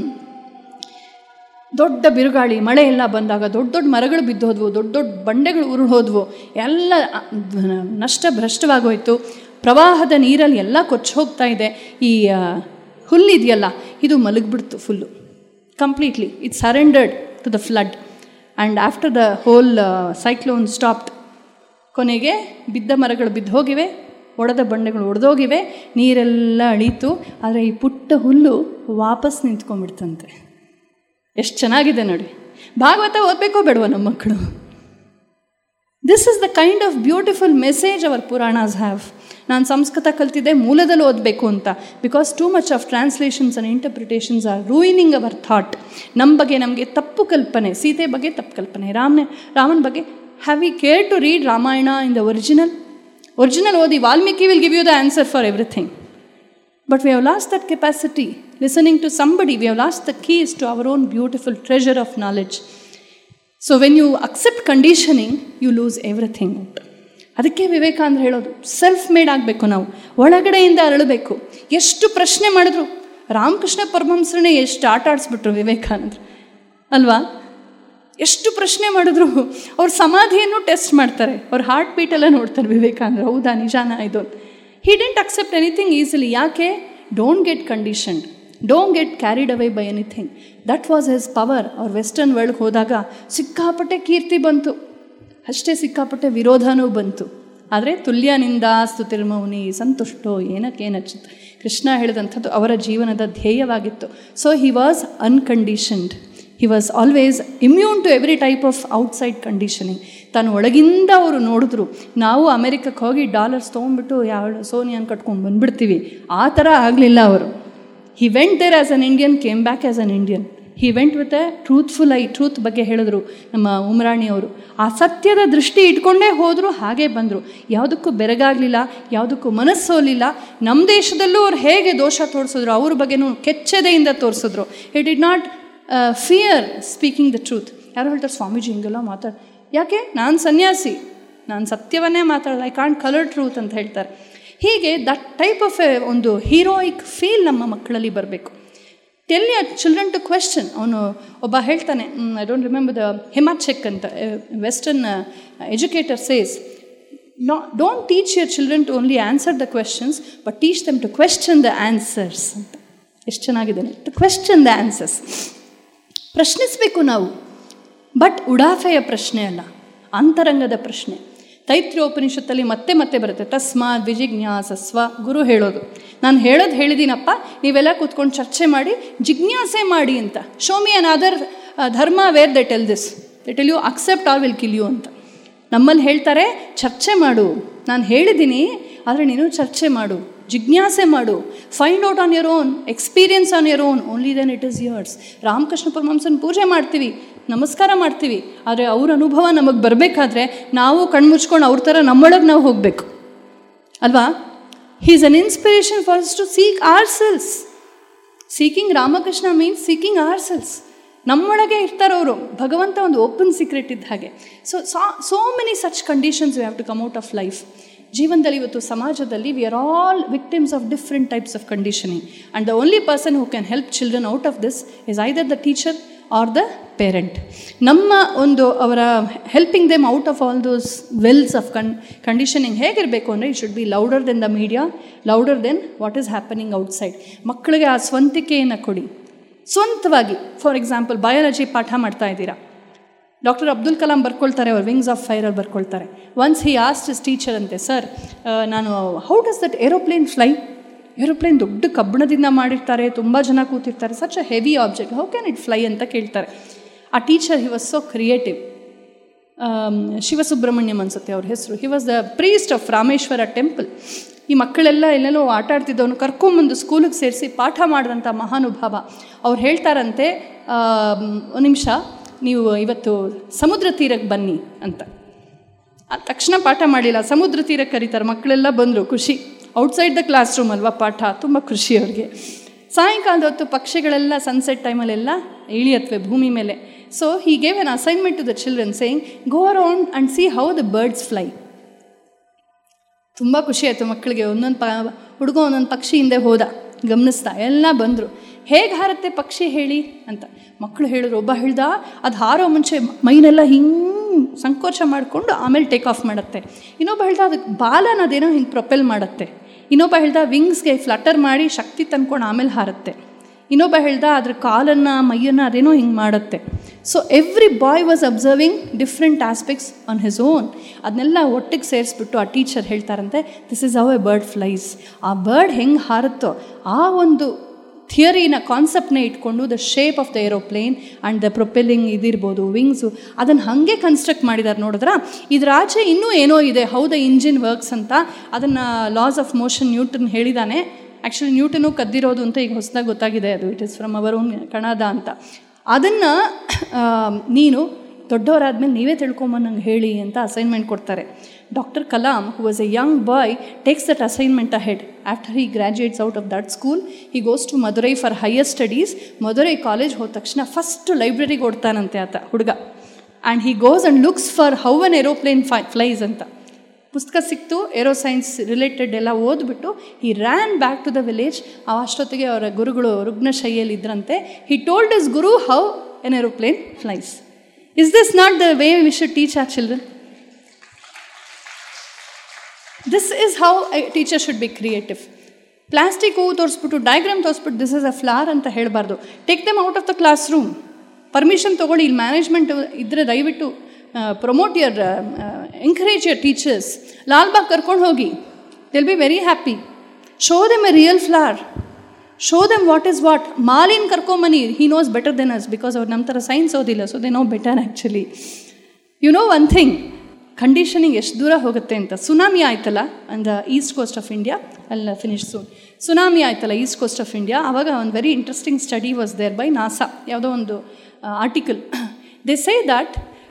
ದೊಡ್ಡ ಬಿರುಗಾಳಿ ಮಳೆ ಎಲ್ಲ ಬಂದಾಗ ದೊಡ್ಡ ದೊಡ್ಡ ಮರಗಳು ಬಿದ್ದೋದ್ವು ದೊಡ್ಡ ದೊಡ್ಡ ಬಂಡೆಗಳು ಉರುಳು ಹೋದ್ವು ಎಲ್ಲ ನಷ್ಟ ಭ್ರಷ್ಟವಾಗೋಯ್ತು ಪ್ರವಾಹದ ನೀರಲ್ಲಿ ಎಲ್ಲ ಕೊಚ್ಚಿ ಹೋಗ್ತಾ ಇದೆ ಈ ಹುಲ್ಲಿದೆಯಲ್ಲ ಇದು ಮಲಗಿಬಿಡ್ತು full completely it surrendered to the flood and after the whole cyclone stopped ಕೊನೆಗೆ ಬಿದ್ದ ಮರಗಳು ಬಿದ್ದು ಹೋಗಿವೆ ಒಡೆದ ಬಂಡೆಗಳು ಒಡೆದೋಗಿವೆ ನೀರೆಲ್ಲ ಅಳೀತು ಆದರೆ ಈ ಪುಟ್ಟ ಹುಲ್ಲು ವಾಪಸ್ ನಿಂತ್ಕೊಂಡ್ಬಿಡ್ತಂತೆ ಎಷ್ಟು ಚೆನ್ನಾಗಿದೆ ನೋಡಿ ಭಾಗವತ ಓದಬೇಕೋ ಬೇಡವ ನಮ್ಮ ಮಕ್ಕಳು this is the kind of beautiful message our Puranas have ನಾನು ಸಂಸ್ಕೃತ ಕಲ್ತಿದ್ದೆ ಮೂಲದಲ್ಲಿ ಓದಬೇಕು ಅಂತ because too much of translations and interpretations are ruining our thought ನಮ್ಮ ಬಗ್ಗೆ ನಮಗೆ ತಪ್ಪು ಕಲ್ಪನೆ ಸೀತೆ ಬಗ್ಗೆ ತಪ್ಪು ಕಲ್ಪನೆ ರಾಮನ ರಾಮನ ಬಗ್ಗೆ have we care to read Ramayana in the original original ಓದಿ Valmiki will give you the answer for everything but we have lost that capacity listening to somebody we have lost the keys to our own beautiful treasure of knowledge so when you accept conditioning you lose everything ಅದಕ್ಕೆ ವಿವೇಕಾನಂದ ಹೇಳೋದು self made ಆಗಬೇಕು ನಾವು ಒಳಗಡೆಯಿಂದ ಅರಳಬೇಕು ಎಷ್ಟು ಪ್ರಶ್ನೆ ಮಾಡಿದ್ರು ರಾಮಕೃಷ್ಣ ಪರಮಹಂಸರನ್ನೇ ಎಷ್ಟು ಆಟ ಆಡಿಸ್ಬಿಟ್ರು ವಿವೇಕಾನಂದರು ಅಲ್ವಾ ಎಷ್ಟು ಪ್ರಶ್ನೆ ಮಾಡಿದ್ರು ಅವ್ರ ಸಮಾಧಿಯನ್ನು ಟೆಸ್ಟ್ ಮಾಡ್ತಾರೆ ಅವ್ರ ಹಾರ್ಟ್ ಬೀಟೆಲ್ಲ ನೋಡ್ತಾರೆ ವಿವೇಕಾನಂದರು ಹೌದಾ ನಿಜಾನ ಇದು he didn't accept anything easily ಯಾಕೆ don't get conditioned don't get carried away by anything that was his power ಅವ್ರು ವೆಸ್ಟರ್ನ್ ವರ್ಲ್ಡ್ಗೆ ಹೋದಾಗ ಸಿಕ್ಕಾಪಟ್ಟೆ ಕೀರ್ತಿ ಬಂತು ಅಷ್ಟೇ ಸಿಕ್ಕಾಪಟ್ಟೆ ವಿರೋಧನೂ ಬಂತು ಆದರೆ ತುಲ್ಯನಿಂದ ಸ್ತುತಿರ್ಮೌನಿ ಸಂತುಷ್ಟೋ ಏನಕ್ಕೇನಚ್ಚುತ್ತೆ ಕೃಷ್ಣ ಹೇಳಿದಂಥದ್ದು ಅವರ ಜೀವನದ ಧ್ಯೇಯವಾಗಿತ್ತು so he was unconditioned he was always immune to every type of outside conditioning ತಾನು ಒಳಗಿಂದ ಅವರು ನೋಡಿದ್ರು ನಾವು ಅಮೆರಿಕಕ್ಕೆ ಹೋಗಿ ಡಾಲರ್ಸ್ ತೊಗೊಂಡ್ಬಿಟ್ಟು ಯಾವ ಸೋನಿಯಾನ್ ಕಟ್ಕೊಂಡು ಬಂದ್ಬಿಡ್ತೀವಿ ಆ ಥರ ಆಗಲಿಲ್ಲ ಅವರು he went there as an Indian came back as an Indian he went with a truthful I truth ಬಗ್ಗೆ ಹೇಳಿದ್ರು ನಮ್ಮ ಉಮರಾಣಿ ಅವರು ಆ ಸತ್ಯದ ದೃಷ್ಟಿ ಇಟ್ಕೊಂಡೇ ಹೋದರು ಹಾಗೆ ಬಂದರು ಯಾವುದಕ್ಕೂ ಬೆರಗಾಗಲಿಲ್ಲ ಯಾವುದಕ್ಕೂ ಮನಸ್ಸೋಲಿಲ್ಲ ನಮ್ಮ ದೇಶದಲ್ಲೂ ಅವ್ರು ಹೇಗೆ ದೋಷ ತೋರಿಸಿದ್ರು ಅವ್ರ ಬಗ್ಗೆನೂ ಕೆಚ್ಚದೆಯಿಂದ ತೋರಿಸಿದ್ರು he did not fear speaking the truth ಯಾರು ಹೇಳ್ತಾರೆ ಸ್ವಾಮೀಜಿ ಹಿಂಗೆಲ್ಲ ಮಾತಾಡಿ ಯಾಕೆ ನಾನು ಸನ್ಯಾಸಿ ನಾನು ಸತ್ಯವನ್ನೇ ಮಾತಾಡೋದು ಐ ಕಾಂಟ್ ಕಲರ್ ಟ್ರೂತ್ ಅಂತ ಹೇಳ್ತಾರೆ ಹೀಗೆ ದಟ್ ಟೈಪ್ ಆಫ್ ಎ ಒಂದು ಹೀರೋಯಿಕ್ ಫೀಲ್ ನಮ್ಮ ಮಕ್ಕಳಲ್ಲಿ ಬರಬೇಕು tell your children to question ಅವನು ಒಬ್ಬ ಹೇಳ್ತಾನೆ ಐ ಡೋಂಟ್ ರಿಮೆಂಬರ್ ದ ಹಿಮಾಚೆಕ್ ಅಂತ ವೆಸ್ಟರ್ನ್ ಎಜುಕೇಟರ್ ಸೇಸ್ ನಾ don't teach your children to only answer the questions but teach them to question the answers ಅಂತ ಎಷ್ಟು ಚೆನ್ನಾಗಿದೆ ಟು ಕ್ವೆಶ್ಚನ್ ದ ಆನ್ಸರ್ಸ್ ಪ್ರಶ್ನಿಸಬೇಕು ನಾವು ಬಟ್ ಉಡಾಫೆಯ ಪ್ರಶ್ನೆ ಅಲ್ಲ ಅಂತರಂಗದ ಪ್ರಶ್ನೆ ತೈತ್ರ್ಯೋಪನಿಷತ್ತಲ್ಲಿ ಮತ್ತೆ ಮತ್ತೆ ಬರುತ್ತೆ ತಸ್ಮಾತ್ ವಿಜಿಜ್ಞಾಸಸ್ವ ಗುರು ಹೇಳೋದು ನಾನು ಹೇಳೋದು ಹೇಳಿದ್ದೀನಪ್ಪ ನೀವೆಲ್ಲ ಕೂತ್ಕೊಂಡು ಚರ್ಚೆ ಮಾಡಿ ಜಿಜ್ಞಾಸೆ ಮಾಡಿ ಅಂತ show me another dharma where they tell this they tell you accept or will kill you ಅಂತ ನಮ್ಮಲ್ಲಿ ಹೇಳ್ತಾರೆ ಚರ್ಚೆ ಮಾಡು ನಾನು ಹೇಳಿದ್ದೀನಿ ಆದರೆ ನೀನು ಚರ್ಚೆ ಮಾಡು ಜಿಜ್ಞಾಸೆ ಮಾಡು find out on your own experience on your own only then it is yours Ramakrishna ಪರಮಹಂಸನ ಪೂಜೆ ಮಾಡ್ತೀವಿ ನಮಸ್ಕಾರ ಮಾಡ್ತೀವಿ ಆದರೆ ಅವ್ರ ಅನುಭವ ನಮಗೆ ಬರಬೇಕಾದ್ರೆ ನಾವು ಕಣ್ಮುಚ್ಕೊಂಡು ಅವ್ರ ಥರ ನಮ್ಮೊಳಗೆ ನಾವು ಹೋಗಬೇಕು ಅಲ್ವಾ he's an inspiration for to seek our selves seeking Ramakrishna means seeking our selves ನಮ್ಮೊಳಗೆ ಇರ್ತಾರವರು ಭಗವಂತ ಒಂದು ಓಪನ್ ಸೀಕ್ರೆಟ್ ಇದ್ದ ಹಾಗೆ so so many such conditions we have to come out of life ಜೀವನದಲ್ಲಿ ಇವತ್ತು ಸಮಾಜದಲ್ಲಿ we are all victims of different types of conditioning and the only person who can help children out of this is either the teacher or the parent ನಮ್ಮ ಒಂದು ಅವರ helping them out of all those wells of con conditioning ಹೇಗಿರಬೇಕು ಅಂದರೆ it should be louder than the media louder than what is happening outside ಮಕ್ಕಳಿಗೆ ಆ ಸ್ವಂತಿಕೆಯನ್ನು ಕೊಡಿ ಸ್ವಂತವಾಗಿ for example biology ಪಾಠ ಮಾಡ್ತಾ ಇದ್ದೀರಾ ಡಾಕ್ಟರ್ ಅಬ್ದುಲ್ ಕಲಾಂ ಬರ್ಕೊಳ್ತಾರೆ ಅವ್ರು ವಿಂಗ್ಸ್ ಆಫ್ ಫೈರಲ್ಲಿ ಬರ್ಕೊಳ್ತಾರೆ once he asked his teacher ಅಂತೆ ಸರ್ ನಾನು how does that aeroplane fly aeroplane ದೊಡ್ಡ ಕಬ್ಬಣದಿಂದ ಮಾಡಿರ್ತಾರೆ ತುಂಬ ಜನ ಕೂತಿರ್ತಾರೆ such a heavy object how can it fly ಅಂತ ಕೇಳ್ತಾರೆ ಆ teacher he was so creative Sivasubramaniam ಅನ್ಸುತ್ತೆ ಅವ್ರ ಹೆಸರು he was the priest of Rameswaram temple ಈ ಮಕ್ಕಳೆಲ್ಲ ಎಲ್ಲೆಲ್ಲೋ ಆಟ ಆಡ್ತಿದ್ದವನು ಕರ್ಕೊಂಬಂದು ಸ್ಕೂಲಿಗೆ ಸೇರಿಸಿ ಪಾಠ ಮಾಡಿದಂಥ ಮಹಾನುಭಾವ ಅವ್ರು ಹೇಳ್ತಾರಂತೆ ಒಂದು ನಿಮಿಷ ನೀವು ಇವತ್ತು ಸಮುದ್ರ ತೀರಕ್ಕೆ ಬನ್ನಿ ಅಂತ ತಕ್ಷಣ ಪಾಠ ಮಾಡಿಲ್ಲ ಸಮುದ್ರ ತೀರಕ್ಕೆ ಕರೀತಾರೆ ಮಕ್ಕಳೆಲ್ಲ ಬಂದರು ಖುಷಿ ಔಟ್ಸೈಡ್ ದ ಕ್ಲಾಸ್ ರೂಮ್ ಅಲ್ವಾ ಪಾಠ ತುಂಬ ಖುಷಿ ಅವ್ರಿಗೆ ಸಾಯಂಕಾಲದ ಹೊತ್ತು ಪಕ್ಷಿಗಳೆಲ್ಲ ಸನ್ಸೆಟ್ ಟೈಮಲ್ಲೆಲ್ಲ ಇಳಿಯತ್ವೆ ಭೂಮಿ ಮೇಲೆ so he gave an assignment to the children saying go around and see how the birds fly ತುಂಬ ಖುಷಿ ಆಯಿತು ಮಕ್ಕಳಿಗೆ ಒಂದೊಂದು ಪ ಹುಡುಗ ಒಂದೊಂದು ಪಕ್ಷಿ ಹಿಂದೆ ಹೋದ ಗಮನಿಸ್ತಾ ಎಲ್ಲ ಬಂದರು ಹೇಗೆ ಹಾರುತ್ತೆ ಪಕ್ಷಿ ಹೇಳಿ ಅಂತ ಮಕ್ಕಳು ಹೇಳಿದ್ರು ಒಬ್ಬ ಹೇಳ್ದ ಅದು ಹಾರೋ ಮುಂಚೆ ಮೈನೆಲ್ಲ ಹಿಂಗೆ ಸಂಕೋಚ ಮಾಡಿಕೊಂಡು ಆಮೇಲೆ ಟೇಕ್ ಆಫ್ ಮಾಡುತ್ತೆ ಇನ್ನೊಬ್ಬ ಹೇಳ್ದ ಅದಕ್ಕೆ ಬಾಲನ ಅದೇನೋ ಹಿಂಗೆ ಪ್ರೊಪೆಲ್ ಮಾಡುತ್ತೆ ಇನ್ನೊಬ್ಬ ಹೇಳ್ದ ವಿಂಗ್ಸ್ಗೆ ಫ್ಲಟರ್ ಮಾಡಿ ಶಕ್ತಿ ತಂದ್ಕೊಂಡು ಆಮೇಲೆ ಹಾರುತ್ತೆ ಇನ್ನೊಬ್ಬ ಹೇಳ್ದ ಅದ್ರ ಕಾಲನ್ನು ಮೈಯನ್ನು ಅದೇನೋ ಹಿಂಗೆ ಮಾಡುತ್ತೆ so every boy was observing different aspects on his own ಅದನ್ನೆಲ್ಲ ಒಟ್ಟಿಗೆ ಸೇರಿಸ್ಬಿಟ್ಟು ಆ ಟೀಚರ್ ಹೇಳ್ತಾರಂತೆ this is how a bird flies ಆ ಬರ್ಡ್ ಹೆಂಗೆ ಹಾರುತ್ತೋ ಆ ಒಂದು ಥಿಯರಿನ ಕಾನ್ಸೆಪ್ಟ್ನೇ ಇಟ್ಕೊಂಡು the shape of the aeroplane and the propelling ಇದಿರ್ಬೋದು ವಿಂಗ್ಸು ಅದನ್ನು ಹಾಗೆ ಕನ್ಸ್ಟ್ರಕ್ಟ್ ಮಾಡಿದ್ದಾರೆ ನೋಡಿದ್ರ ಇದ್ರ ಆಚೆ ಇನ್ನೂ ಏನೋ ಇದೆ ಹೌ ದ ಇಂಜಿನ್ ವರ್ಕ್ಸ್ ಅಂತ ಅದನ್ನು ಲಾಸ್ ಆಫ್ ಮೋಷನ್ ನ್ಯೂಟನ್ ಹೇಳಿದಾನೆ ಆ್ಯಕ್ಚುಲಿ ನ್ಯೂಟನು ಕದ್ದಿರೋದು ಅಂತ ಈಗ ಹೊಸದಾಗಿ ಗೊತ್ತಾಗಿದೆ ಅದು it is from our own ಕಣದ ಅಂತ ಅದನ್ನು ನೀನು ದೊಡ್ಡವರಾದ್ಮೇಲೆ ನೀವೇ ತಿಳ್ಕೊಂಬಂದು ನಂಗೆ ಹೇಳಿ ಅಂತ ಅಸೈನ್ಮೆಂಟ್ ಕೊಡ್ತಾರೆ doctor Kalam who was a young boy takes that assignment ahead after he graduates out of that school he goes to Madurai for higher studies Madurai college ಹೋದ ತಕ್ಷಣ ಫಸ್ಟ್ ಲೈಬ್ರರಿಗೆ ಓಡ್ತಾನಂತೆ ಆತ ಹುಡುಗ and he goes and looks for how an aeroplane fly flies ಅಂತ ಪುಸ್ತಕ ಸಿಕ್ತು aero science related ಎಲ್ಲ ಓದ್ಬಿಟ್ಟು he ran back to the village ಅಷ್ಟೊತ್ತಿಗೆ ಅವರ ಗುರುಗಳು ರುಗ್ನಶೈಯಲ್ಲಿ ಇದ್ರಂತೆ he told his guru how an aeroplane flies is this not the way we should teach our children this is how a teacher should be creative plastic ಹೂವು ತೋರಿಸ್ಬಿಟ್ಟು diagram ತೋರಿಸ್ಬಿಟ್ಟು this is a flower ಅಂತ ಹೇಳಬಾರ್ದು take them out of the classroom permission ತೊಗೊಳ್ಳಿ ಇಲ್ಲಿ management ಇದ್ದರೆ ದಯವಿಟ್ಟು promote your encourage your teachers Lalbagh ಕರ್ಕೊಂಡು ಹೋಗಿ they'll be very happy show them a real flower show them what is what ಮಾಲಿನ್ ಕರ್ಕೊಂಬನಿ he knows better than us because ಅವ್ರು ನಮ್ಮ ಥರ ಸೈನ್ಸ್ ಓದಿಲ್ಲ so they know better actually you know one thing conditioning ಎಷ್ಟು ದೂರ ಹೋಗುತ್ತೆ ಅಂತ ಸುನಾಮಿ ಆಯ್ತಲ್ಲ ಅಂದ ಈಸ್ಟ್ ಕೋಸ್ಟ್ ಆಫ್ ಇಂಡಿಯಾ ಅಲ್ಲ ಫಿನಿಶ್ ಸೂನ್ ಸುನಾಮಿ ಆಯ್ತಲ್ಲ ಈಸ್ಟ್ ಕೋಸ್ಟ್ ಆಫ್ ಇಂಡಿಯಾ ಆವಾಗ ಒಂದು very interesting study was there by NASA ಯಾವುದೋ ಒಂದು article they say that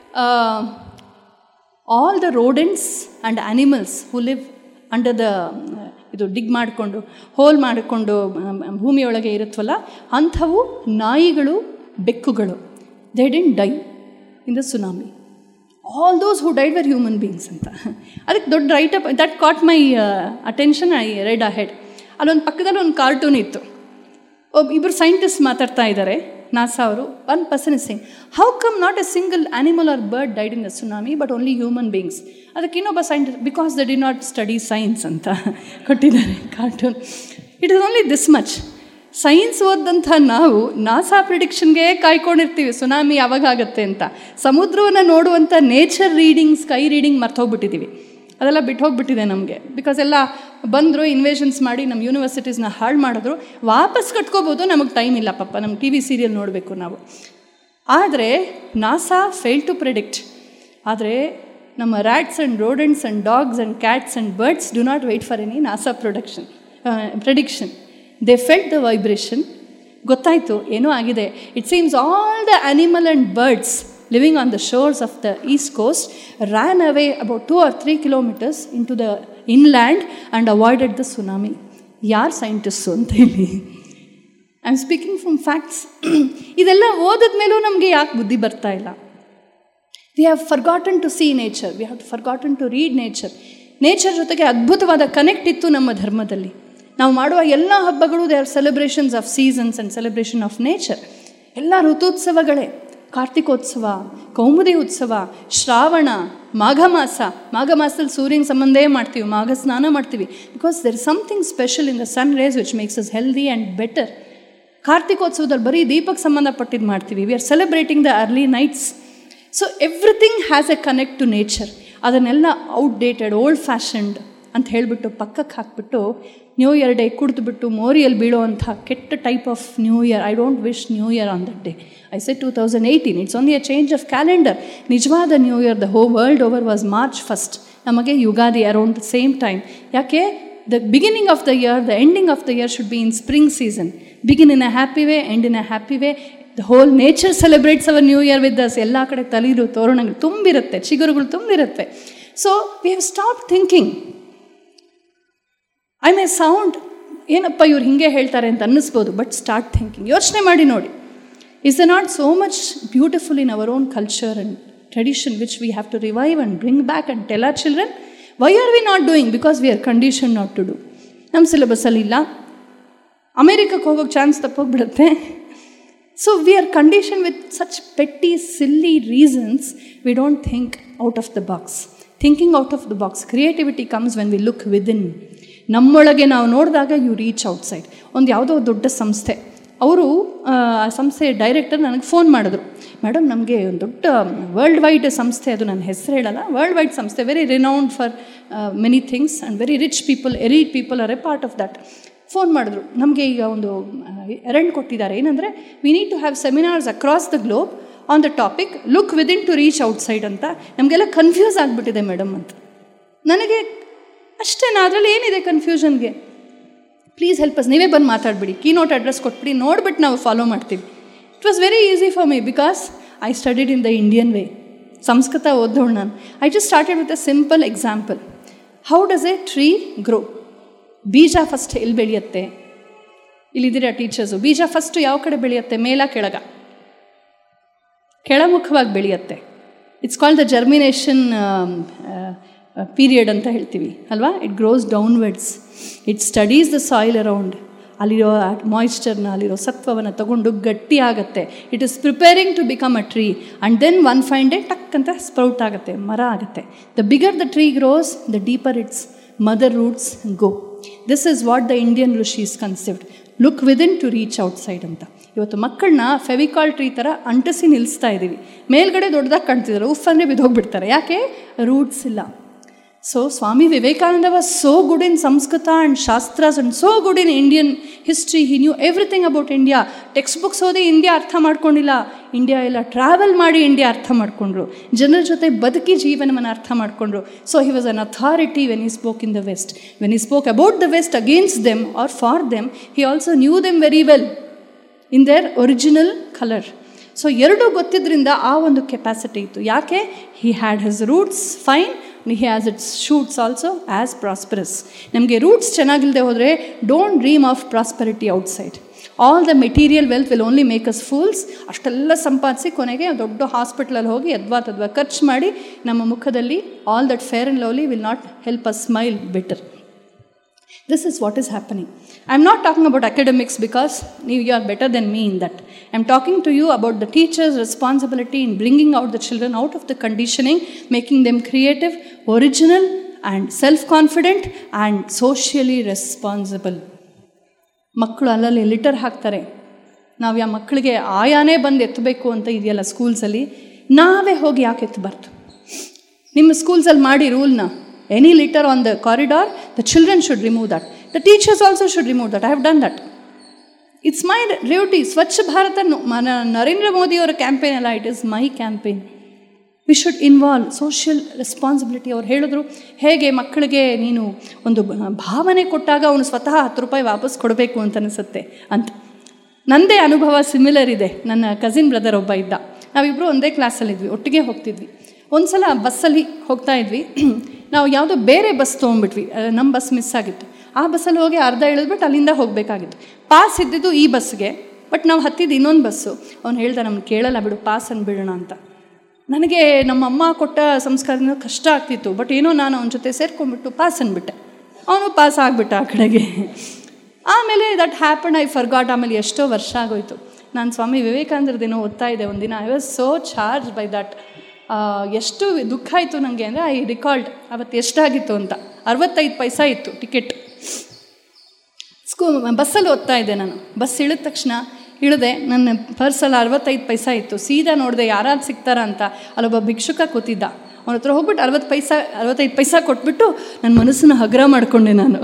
all the rodents and animals who live under the ಇದು ಡಿಗ್ ಮಾಡಿಕೊಂಡು hole ಮಾಡಿಕೊಂಡು ಭೂಮಿಯೊಳಗೆ ಇರುತ್ತವಲ್ಲ ಅಂಥವು ನಾಯಿಗಳು ಬೆಕ್ಕುಗಳು they didn't die in the tsunami all those who died were human beings ಅಂತ ಅದಕ್ಕೆ ದೊಡ್ಡ write up that caught my attention I read a head ಅಲ್ಲೊಂದು ಪಕ್ಕದಲ್ಲಿ ಒಂದು ಕಾರ್ಟೂನ್ ಇತ್ತು ಒಬ್ಬ ಇಬ್ಬರು ಸೈಂಟಿಸ್ಟ್ ಮಾತಾಡ್ತಾ ಇದ್ದಾರೆ ನಾಸಾ ಅವರು one person is saying how come not a single animal or bird died in the tsunami but only human beings ಅದಕ್ಕೆ ಇನ್ನೊಬ್ಬ scientist because they did not study science ಅಂತ ಕೊಟ್ಟಿದ್ದಾರೆ cartoon it is only this much science ಓದಂಥ ನಾವು NASA ಪ್ರಿಡಿಕ್ಷನ್ಗೆ ಕಾಯ್ಕೊಂಡಿರ್ತೀವಿ tsunami ಯಾವಾಗ ಆಗುತ್ತೆ ಅಂತ ಸಮುದ್ರವನ್ನು ನೋಡುವಂಥ ನೇಚರ್ ರೀಡಿಂಗ್ ಸ್ಕೈ ರೀಡಿಂಗ್ ಮರ್ತೋಗ್ಬಿಟ್ಟಿದ್ದೀವಿ ಅದೆಲ್ಲ ಬಿಟ್ಟು ಹೋಗ್ಬಿಟ್ಟಿದೆ ನಮಗೆ ಬಿಕಾಸ್ ಎಲ್ಲ ಬಂದರು ಇನ್ವೇಷನ್ಸ್ ಮಾಡಿ ನಮ್ಮ ಯೂನಿವರ್ಸಿಟೀಸ್ನ ಹಾಳು ಮಾಡಿದ್ರು ವಾಪಸ್ ಕಟ್ಕೋಬೋದು ನಮಗೆ ಟೈಮ್ ಇಲ್ಲ ಪಪ್ಪ ನಮ್ಮ ಟಿ ವಿ ಸೀರಿಯಲ್ ನೋಡಬೇಕು ನಾವು ಆದರೆ ನಾಸಾ ಫೇಲ್ ಟು ಪ್ರಿಡಿಕ್ಟ್ ಆದರೆ ನಮ್ಮ rats and rodents and dogs and cats and birds do not wait for any NASA production prediction they felt the vibration ಗೊತ್ತಾಯಿತು ಏನೋ ಆಗಿದೆ it seems all the animal and birds living on the shores of the east coast ran away about two or three kilometers into the inland and avoided the tsunami ಯಾರು scientist ಅಂತ ಹೇಳಿ I am speaking from facts ಇದೆಲ್ಲ ಓದಿದ ಮೇಲೂ ನಮಗೆ ಯಾಕೆ ಬುದ್ಧಿ ಬರ್ತಾ ಇಲ್ಲ we have forgotten to see nature we have forgotten to read nature nature ಜೊತೆಗೆ ಅದ್ಭುತವಾದ ಕನೆಕ್ಟ್ ಇತ್ತು ನಮ್ಮ ಧರ್ಮದಲ್ಲಿ ನಾವು ಮಾಡುವ ಎಲ್ಲ ಹಬ್ಬಗಳು they are celebrations of seasons and celebration of nature ಎಲ್ಲ ಋತುತ್ಸವಗಳೇ ಕಾರ್ತಿಕೋತ್ಸವ ಕೌಮುದಿ ಉತ್ಸವ ಶ್ರಾವಣ ಮಾಘ ಮಾಸ ಮಾಘ ಮಾಸದಲ್ಲಿ ಸೂರ್ಯನ ಸಂಬಂಧೇ ಮಾಡ್ತೀವಿ ಮಾಘ ಸ್ನಾನ ಮಾಡ್ತೀವಿ because there is something special in the sun rays which makes us healthy and better ಕಾರ್ತಿಕೋತ್ಸವದಲ್ಲಿ ಬರೀ ದೀಪಕ್ಕೆ ಸಂಬಂಧಪಟ್ಟಿದ್ದು ಮಾಡ್ತೀವಿ we are celebrating the early nights so everything has a connect to nature ಅದನ್ನೆಲ್ಲ ಔಟ್ಡೇಟೆಡ್ ಓಲ್ಡ್ ಫ್ಯಾಷನ್ಡ್ ಅಂತ ಹೇಳಿಬಿಟ್ಟು ಪಕ್ಕಕ್ಕೆ ಹಾಕ್ಬಿಟ್ಟು ನ್ಯೂ ಇಯರ್ ಡೇ ಕುಡಿದ್ಬಿಟ್ಟು ಮೋರಿಯಲ್ಲಿ ಬೀಳೋವಂಥ ಕೆಟ್ಟ type of new year I don't wish new year on that day I say two thousand eighteen it's only a change of calendar ನಿಜವಾದ new year the whole world over was March first ನಮಗೆ Ugadi around the same time ಯಾಕೆ the beginning of the year the ending of the year should be in spring season begin in a happy way end in a happy way the whole nature celebrates our new year with thus ಎಲ್ಲ ಕಡೆ ತಲೀರು ತೋರಣಗಳು ತುಂಬಿರುತ್ತೆ ಚಿಗುರುಗಳು ತುಂಬಿರುತ್ತೆ so we have stop thinking I May sound ಏನಪ್ಪ ಇವ್ರು ಹಿಂಗೆ ಹೇಳ್ತಾರೆ ಅಂತ ಅನ್ನಿಸ್ಬೋದು ಬಟ್ ಸ್ಟಾರ್ಟ್ ಥಿಂಕಿಂಗ್ ಯೋಚನೆ ಮಾಡಿ ನೋಡಿ is the not so much beautiful in our own culture and tradition which we have to revive and bring back and tell our children why are we not doing because we are condition not to do ನಮ್ಮ ಸಿಲೆಬಸ್ಸಲ್ಲಿ ಇಲ್ಲ ಅಮೇರಿಕಕ್ಕೆ ಹೋಗೋಕ್ಕೆ chance ತಪ್ಪೋಗ್ಬಿಡುತ್ತೆ so we are condition with such petty silly reasons we don't think out of the box thinking out of the box creativity comes when we look within ನಮ್ಮೊಳಗೆ ನಾವು ನೋಡಿದಾಗ you reach outside ಒಂದು ಯಾವುದೋ ದೊಡ್ಡ ಸಂಸ್ಥೆ ಅವರು ಆ ಸಂಸ್ಥೆಯ ಡೈರೆಕ್ಟರ್ ನನಗೆ ಫೋನ್ ಮಾಡಿದ್ರು ಮೇಡಮ್ ನಮಗೆ ಒಂದು ದೊಡ್ಡ ವರ್ಲ್ಡ್ ವೈಡ್ ಸಂಸ್ಥೆ ಅದು ನನ್ನ ಹೆಸರು ಹೇಳಲ್ಲ ವರ್ಲ್ಡ್ ವೈಡ್ ಸಂಸ್ಥೆ very renowned for many things and very rich people elite people are a part of that phone ಮಾಡಿದ್ರು ನಮಗೆ ಈಗ ಒಂದು ಎರಡ್ ಕೊಟ್ಟಿದ್ದಾರೆ ಏನಂದರೆ we need to have seminars across the globe on the topic look within to reach outside ಅಂತ ನಮಗೆಲ್ಲ confuse ಆಗಿಬಿಟ್ಟಿದೆ ಮೇಡಮ್ ಅಂತ ನನಗೆ ಅಷ್ಟೇ ಅದರಲ್ಲಿ ಏನಿದೆ ಕನ್ಫ್ಯೂಷನ್ಗೆ ಪ್ಲೀಸ್ ಹೆಲ್ಪ್ ಅಸ್ ನೀವೇ ಬಂದು ಮಾತಾಡ್ಬಿಡಿ ಕೀ ನೋಟ್ ಅಡ್ರೆಸ್ ಕೊಟ್ಬಿಡಿ ನೋಡ್ಬಿಟ್ಟು ನಾವು ಫಾಲೋ ಮಾಡ್ತೀವಿ it was very easy for me because I studied in the Indian way Sanskrit ಓದೋಳು ನಾನು I just started with a simple example how does a tree grow ಬೀಜ first ಎಲ್ಲಿ ಬೆಳೆಯುತ್ತೆ ಇಲ್ಲಿದ್ದೀರಾ ಟೀಚರ್ಸು ಬೀಜ ಫಸ್ಟು ಯಾವ ಕಡೆ ಬೆಳೆಯುತ್ತೆ ಮೇಲ ಕೆಳಗ ಕೆಳಮುಖವಾಗಿ ಬೆಳೆಯುತ್ತೆ it's called the germination period ಅಂತ ಹೇಳ್ತೀವಿ ಅಲ್ವಾ it grows downwards it studies the soil around ಅಲ್ಲಿರೋ ಮಾಯಿಶ್ಚರ್ನ ಅಲ್ಲಿರೋ ಸತ್ವವನ್ನು ತಗೊಂಡು ಗಟ್ಟಿ ಆಗುತ್ತೆ it is preparing to become a tree and then one fine day ಟಕ್ ಅಂತ ಸ್ಪ್ರೌಟ್ ಆಗುತ್ತೆ ಮರ ಆಗುತ್ತೆ the bigger the tree grows the deeper its mother roots go this is what the Indian rishis concept look within to reach outside ಅಂತ ಇವತ್ತು ಮಕ್ಕಳನ್ನ Fevicol tree ಥರ ಅಂಟಿಸಿ ನಿಲ್ಲಿಸ್ತಾ ಇದ್ದೀವಿ ಮೇಲ್ಗಡೆ ದೊಡ್ಡದಾಗಿ ಕಾಣ್ತಿದ್ದಾರೆ ಉಫ್ ಅಂದರೆ ಬಿದ್ದೋಗ್ಬಿಡ್ತಾರೆ ಯಾಕೆ ರೂಟ್ಸ್ ಇಲ್ಲ So Swami Vivekananda was so good in Samskrita and Shastras and so good in Indian history. He knew everything about India. Text books ಓದಿ ಇಂಡಿಯಾ ಅರ್ಥ ಮಾಡ್ಕೊಂಡಿಲ್ಲ ಇಂಡಿಯಾ ಎಲ್ಲ ಟ್ರಾವೆಲ್ ಮಾಡಿ ಇಂಡಿಯಾ ಅರ್ಥ ಮಾಡ್ಕೊಂಡ್ರು ಜನರ ಜೊತೆ ಬದುಕಿ ಜೀವನವನ್ನು ಅರ್ಥ ಮಾಡ್ಕೊಂಡ್ರು so he was an authority when he spoke in the west when he spoke about the west against them or for them he also knew them very well in their original colour so ಎರಡೂ ಗೊತ್ತಿದ್ದರಿಂದ ಆ ಒಂದು capacity ಇತ್ತು ಯಾಕೆ he had his roots fine he has its shoots also as prosperous ನಮಗೆ roots ಚೆನ್ನಾಗಿಲ್ಲದೆ ಹೋದರೆ don't dream of prosperity outside all the material wealth will only make us fools ಅಷ್ಟೆಲ್ಲ ಸಂಪಾದಿಸಿ ಕೊನೆಗೆ ದೊಡ್ಡ ಹಾಸ್ಪಿಟ್ಲಲ್ಲಿ ಹೋಗಿ ಅದ್ವಾ ತದ್ವಾ ಖರ್ಚು ಮಾಡಿ ನಮ್ಮ ಮುಖದಲ್ಲಿ all that fair and lovely will not help us smile better This is what is happening. I'm not talking about academics because you are better than me in that. I'm talking to you about the teacher's responsibility in bringing out the children out of the conditioning, making them creative, original, and self confident, and socially responsible. ಮಕ್ಕಳು ಅಲ್ಲಲ್ಲಿ litre ಹಾಕ್ತಾರೆ ನಾವು ಯಾವ ಮಕ್ಕಳಿಗೆ ಆಯಾನೇ ಬಂದು ಎತ್ತಬೇಕು ಅಂತ ಇದೆಯಲ್ಲ ಸ್ಕೂಲ್ಸಲ್ಲಿ ನಾವೇ ಹೋಗಿ ಯಾಕೆ ಎತ್ತಬಾರ್ದು ನಿಮ್ಮ ಸ್ಕೂಲ್ಸಲ್ಲಿ ಮಾಡಿ ರೂಲ್ನ any litter on the corridor the children should remove that the teachers also should remove that I have done that it's my duty Swachh Bharat ಮನ ನರೇಂದ್ರ ಮೋದಿಯವರ ಕ್ಯಾಂಪೇನ್ ಅಲ್ಲ it is my campaign we should involve social responsibility ಅವ್ರು ಹೇಳಿದ್ರು ಹೇಗೆ ಮಕ್ಕಳಿಗೆ ನೀನು ಒಂದು ಭಾವನೆ ಕೊಟ್ಟಾಗ ಅವನು ಸ್ವತಃ ಹತ್ತು ರೂಪಾಯಿ ವಾಪಸ್ ಕೊಡಬೇಕು ಅಂತ ಅನಿಸುತ್ತೆ ಅಂತ ನನ್ನದೇ ಅನುಭವ ಸಿಮಿಲರ್ ಇದೆ ನನ್ನ ಕಸಿನ್ ಬ್ರದರ್ ಒಬ್ಬ ಇದ್ದ ನಾವಿಬ್ಬರು ಒಂದೇ ಕ್ಲಾಸಲ್ಲಿದ್ವಿ ಒಟ್ಟಿಗೆ ಹೋಗ್ತಿದ್ವಿ ಒಂದು ಸಲ ಬಸ್ಸಲ್ಲಿ ಹೋಗ್ತಾ ಇದ್ವಿ ನಾವು ಯಾವುದೋ ಬೇರೆ ಬಸ್ ತೊಗೊಂಡ್ಬಿಟ್ವಿ ನಮ್ಮ ಬಸ್ ಮಿಸ್ ಆಗಿತ್ತು ಆ ಬಸ್ಸಲ್ಲಿ ಹೋಗಿ ಅರ್ಧ ಇಳಿದ್ಬಿಟ್ಟು ಅಲ್ಲಿಂದ ಹೋಗಬೇಕಾಗಿತ್ತು ಪಾಸ್ ಇದ್ದಿದ್ದು ಈ ಬಸ್ಗೆ ಬಟ್ ನಾವು ಹತ್ತಿದ್ದು ಇನ್ನೊಂದು ಬಸ್ಸು ಅವ್ನು ಹೇಳ್ದ ನಮ್ಗೆ ಕೇಳಲ್ಲ ಬಿಡು ಪಾಸ್ ಅಂದ್ಬಿಡೋಣ ಅಂತ ನನಗೆ ನಮ್ಮ ಅಮ್ಮ ಕೊಟ್ಟ ಸಂಸ್ಕಾರದಿಂದ ಕಷ್ಟ ಆಗ್ತಿತ್ತು ಬಟ್ ಏನೋ ನಾನು ಅವನ ಜೊತೆ ಸೇರ್ಕೊಂಡ್ಬಿಟ್ಟು ಪಾಸ್ ಅಂದ್ಬಿಟ್ಟೆ ಅವನು ಪಾಸ್ ಆಗಿಬಿಟ್ಟ ಆ ಕಡೆಗೆ ಆಮೇಲೆ ದಟ್ ಹ್ಯಾಪನ್ ಐ ಫರ್ಗಾಟ್ ಆಮೇಲೆ ಎಷ್ಟೋ ವರ್ಷ ಆಗೋಯ್ತು ನಾನು ಸ್ವಾಮಿ ವಿವೇಕಾನಂದರದೇನೋ ಓದ್ತಾ ಇದ್ದೆ ಒಂದಿನ I was so charge by that ಎಷ್ಟು ದುಃಖ ಆಯಿತು ನನಗೆ ಅಂದರೆ ಐ ರಿಕಾಲ್ಡ್ ಅವತ್ತು ಎಷ್ಟಾಗಿತ್ತು ಅಂತ ಅರವತ್ತೈದು ಪೈಸಾ ಇತ್ತು ಟಿಕೆಟ್ ಸ್ಕೂ ಬಸ್ಸಲ್ಲಿ ಓದ್ತಾ ಇದ್ದೆ ನಾನು ಬಸ್ ಇಳಿದ ತಕ್ಷಣ ಇಳಿದೆ ನನ್ನ ಪರ್ಸಲ್ಲಿ ಅರವತ್ತೈದು ಪೈಸಾ ಇತ್ತು ಸೀದಾ ನೋಡಿದೆ ಯಾರು ಸಿಗ್ತಾರ ಅಂತ ಅಲ್ಲೊಬ್ಬ ಭಿಕ್ಷುಕ ಕೂತಿದ್ದ ಅವನ ಹತ್ರ ಹೋಗ್ಬಿಟ್ಟು ಅರವತ್ತು ಪೈಸಾ ಅರವತ್ತೈದು ಪೈಸಾ ಕೊಟ್ಬಿಟ್ಟು ನನ್ನ ಮನಸ್ಸನ್ನು ಹಗುರ ಮಾಡಿಕೊಂಡೆ ನಾನು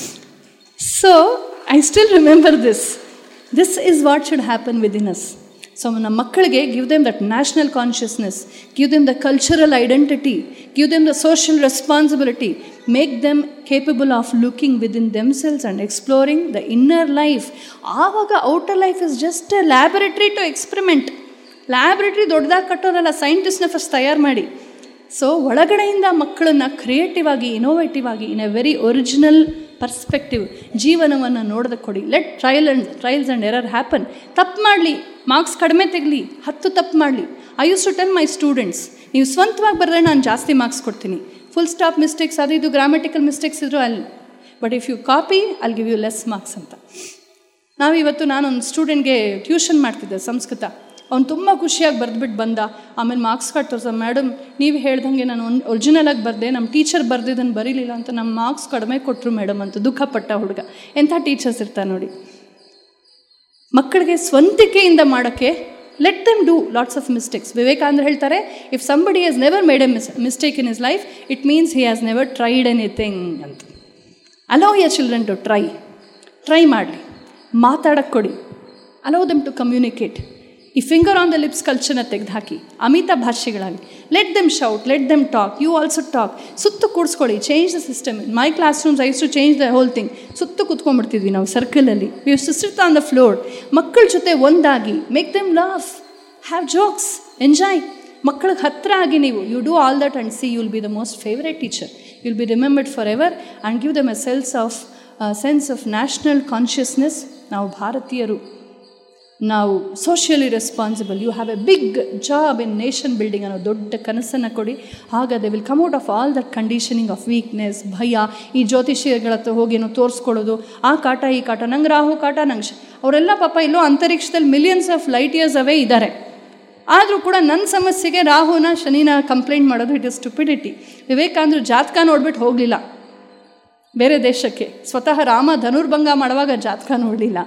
so I still remember this this is what should happen within us so ನಮ್ಮ ಮಕ್ಕಳಿಗೆ give them that national consciousness give them the cultural identity give them the social responsibility make them capable of looking within themselves and exploring the inner life ಆವಾಗ outer life is just a laboratory to experiment laboratory ದೊಡ್ಡದಾಗಿ ಕಟ್ಟೋದಲ್ಲ ಸೈಂಟಿಸ್ಟ್ನ first ತಯಾರು ಮಾಡಿ so ಒಳಗಡೆಯಿಂದ ಮಕ್ಕಳನ್ನು creative ಆಗಿ innovative ಆಗಿ in a very original perspective ಜೀವನವನ್ನು ನೋಡೋದ ಕೊಡಿ let trial and trials and error happen ತಪ್ಪು ಮಾಡಲಿ ಮಾರ್ಕ್ಸ್ ಕಡಿಮೆ ತೆಗಲಿ ಹತ್ತು ತಪ್ಪು ಮಾಡಲಿ I use to tell my students ನೀವು ಸ್ವಂತವಾಗಿ ಬರೆದ್ರೆ ನಾನು ಜಾಸ್ತಿ ಮಾರ್ಕ್ಸ್ ಕೊಡ್ತೀನಿ ಫುಲ್ ಸ್ಟಾಪ್ ಮಿಸ್ಟೇಕ್ಸ್ ಅದು ಇದು ಗ್ರಾಮೆಟಿಕಲ್ ಮಿಸ್ಟೇಕ್ಸ್ ಇದ್ರು ಅಲ್ಲಿ ಬಟ್ ಇಫ್ ಯು ಕಾಪಿ ಅಲ್ಲಿ ಗಿವ್ ಯು ಲೆಸ್ ಮಾರ್ಕ್ಸ್ ಅಂತ ನಾವಿವತ್ತು ನಾನೊಂದು ಸ್ಟೂಡೆಂಟ್ಗೆ ಟ್ಯೂಷನ್ ಮಾಡ್ತಿದ್ದೆ ಸಂಸ್ಕೃತ ಅವ್ನು ತುಂಬ ಖುಷಿಯಾಗಿ ಬರೆದ್ಬಿಟ್ಟು ಬಂದ ಆಮೇಲೆ ಮಾರ್ಕ್ಸ್ ಕಾರ್ಡ್ ತೋರಿಸ ಮೇಡಮ್ ನೀವು ಹೇಳ್ದಂಗೆ ನಾನು ಒಂದು ಒರಿಜಿನಲಾಗಿ ಬರೆದೆ ನಮ್ಮ ಟೀಚರ್ ಬರೆದಿದ್ದನ್ನು ಬರೀಲಿಲ್ಲ ಅಂತ ನಮ್ಮ ಮಾರ್ಕ್ಸ್ ಕಡಿಮೆ ಕೊಟ್ಟರು ಮೇಡಮ್ ಅಂತ ದುಃಖಪಟ್ಟ ಹುಡುಗ ಎಂಥ ಟೀಚರ್ಸ್ ಇರ್ತಾರೆ ನೋಡಿ ಮಕ್ಕಳಿಗೆ ಸ್ವಂತಿಕೆಯಿಂದ ಮಾಡೋಕ್ಕೆ let them do lots of mistakes Vivekananda ಹೇಳ್ತಾರೆ if somebody has never made a mis mistake in his life it means he has never tried anything ಅಂತ allow your children to try try ಮಾಡಲಿ ಮಾತಾಡಕ್ಕೆ ಕೊಡಿ ಅಲೋ ದೆಮ್ ಟು ಕಮ್ಯುನಿಕೇಟ್ ಈ finger on the lips ಕಲ್ಚರ್ನ ತೆಗೆದು ಹಾಕಿ ಅಮಿತ ಭಾಷೆಗಳಾಗಿ let them shout let them talk you also talk ಸುತ್ತು ಕೂಡಿಸ್ಕೊಳ್ಳಿ change the system my class rooms ಐಸ್ to change the whole thing ಸುತ್ತು ಕೂತ್ಕೊಂಡ್ಬಿಡ್ತಿದ್ವಿ ನಾವು ಸರ್ಕಲಲ್ಲಿ we to sit on the floor ಮಕ್ಕಳ ಜೊತೆ ಒಂದಾಗಿ make them laugh have jokes enjoy ಮಕ್ಕಳಿಗೆ ಹತ್ತಿರ ಆಗಿ ನೀವು you do all that and see you will be the most favourite teacher will be remembered for ever and give them a sense of sense of national consciousness ನಾವು ಭಾರತೀಯರು ನಾವು socially responsible you have a big job in nation building ಅನ್ನೋ ದೊಡ್ಡ ಕನಸನ್ನು ಕೊಡಿ ಆಗ they will come out of all that conditioning of weakness ಭಯ ಈ ಜ್ಯೋತಿಷಿಗಳ ಹತ್ರ ಹೋಗಿ ಏನೋ ತೋರಿಸ್ಕೊಳ್ಳೋದು ಆ ಕಾಟ ಈ ಕಾಟ ನಂಗೆ ರಾಹು ಕಾಟ ನಂಗೆ ಶ ಅವರೆಲ್ಲ ಪಾಪ ಎಲ್ಲೋ ಅಂತರಿಕ್ಷದಲ್ಲಿ millions of light years away ಇದ್ದಾರೆ ಆದರೂ ಕೂಡ ನನ್ನ ಸಮಸ್ಯೆಗೆ ರಾಹುನ ಶನಿನ ಕಂಪ್ಲೇಂಟ್ ಮಾಡೋದು ಇಟ್ ಇಸ್ ಸ್ಟುಪಿಡಿಟಿ ವಿವೇಕಾನಂದರು ಜಾತಕ ನೋಡ್ಬಿಟ್ಟು ಹೋಗಲಿಲ್ಲ ಬೇರೆ ದೇಶಕ್ಕೆ ಸ್ವತಃ ರಾಮ ಧನುರ್ಭಂಗ ಮಾಡುವಾಗ ಜಾತಕ ನೋಡಲಿಲ್ಲ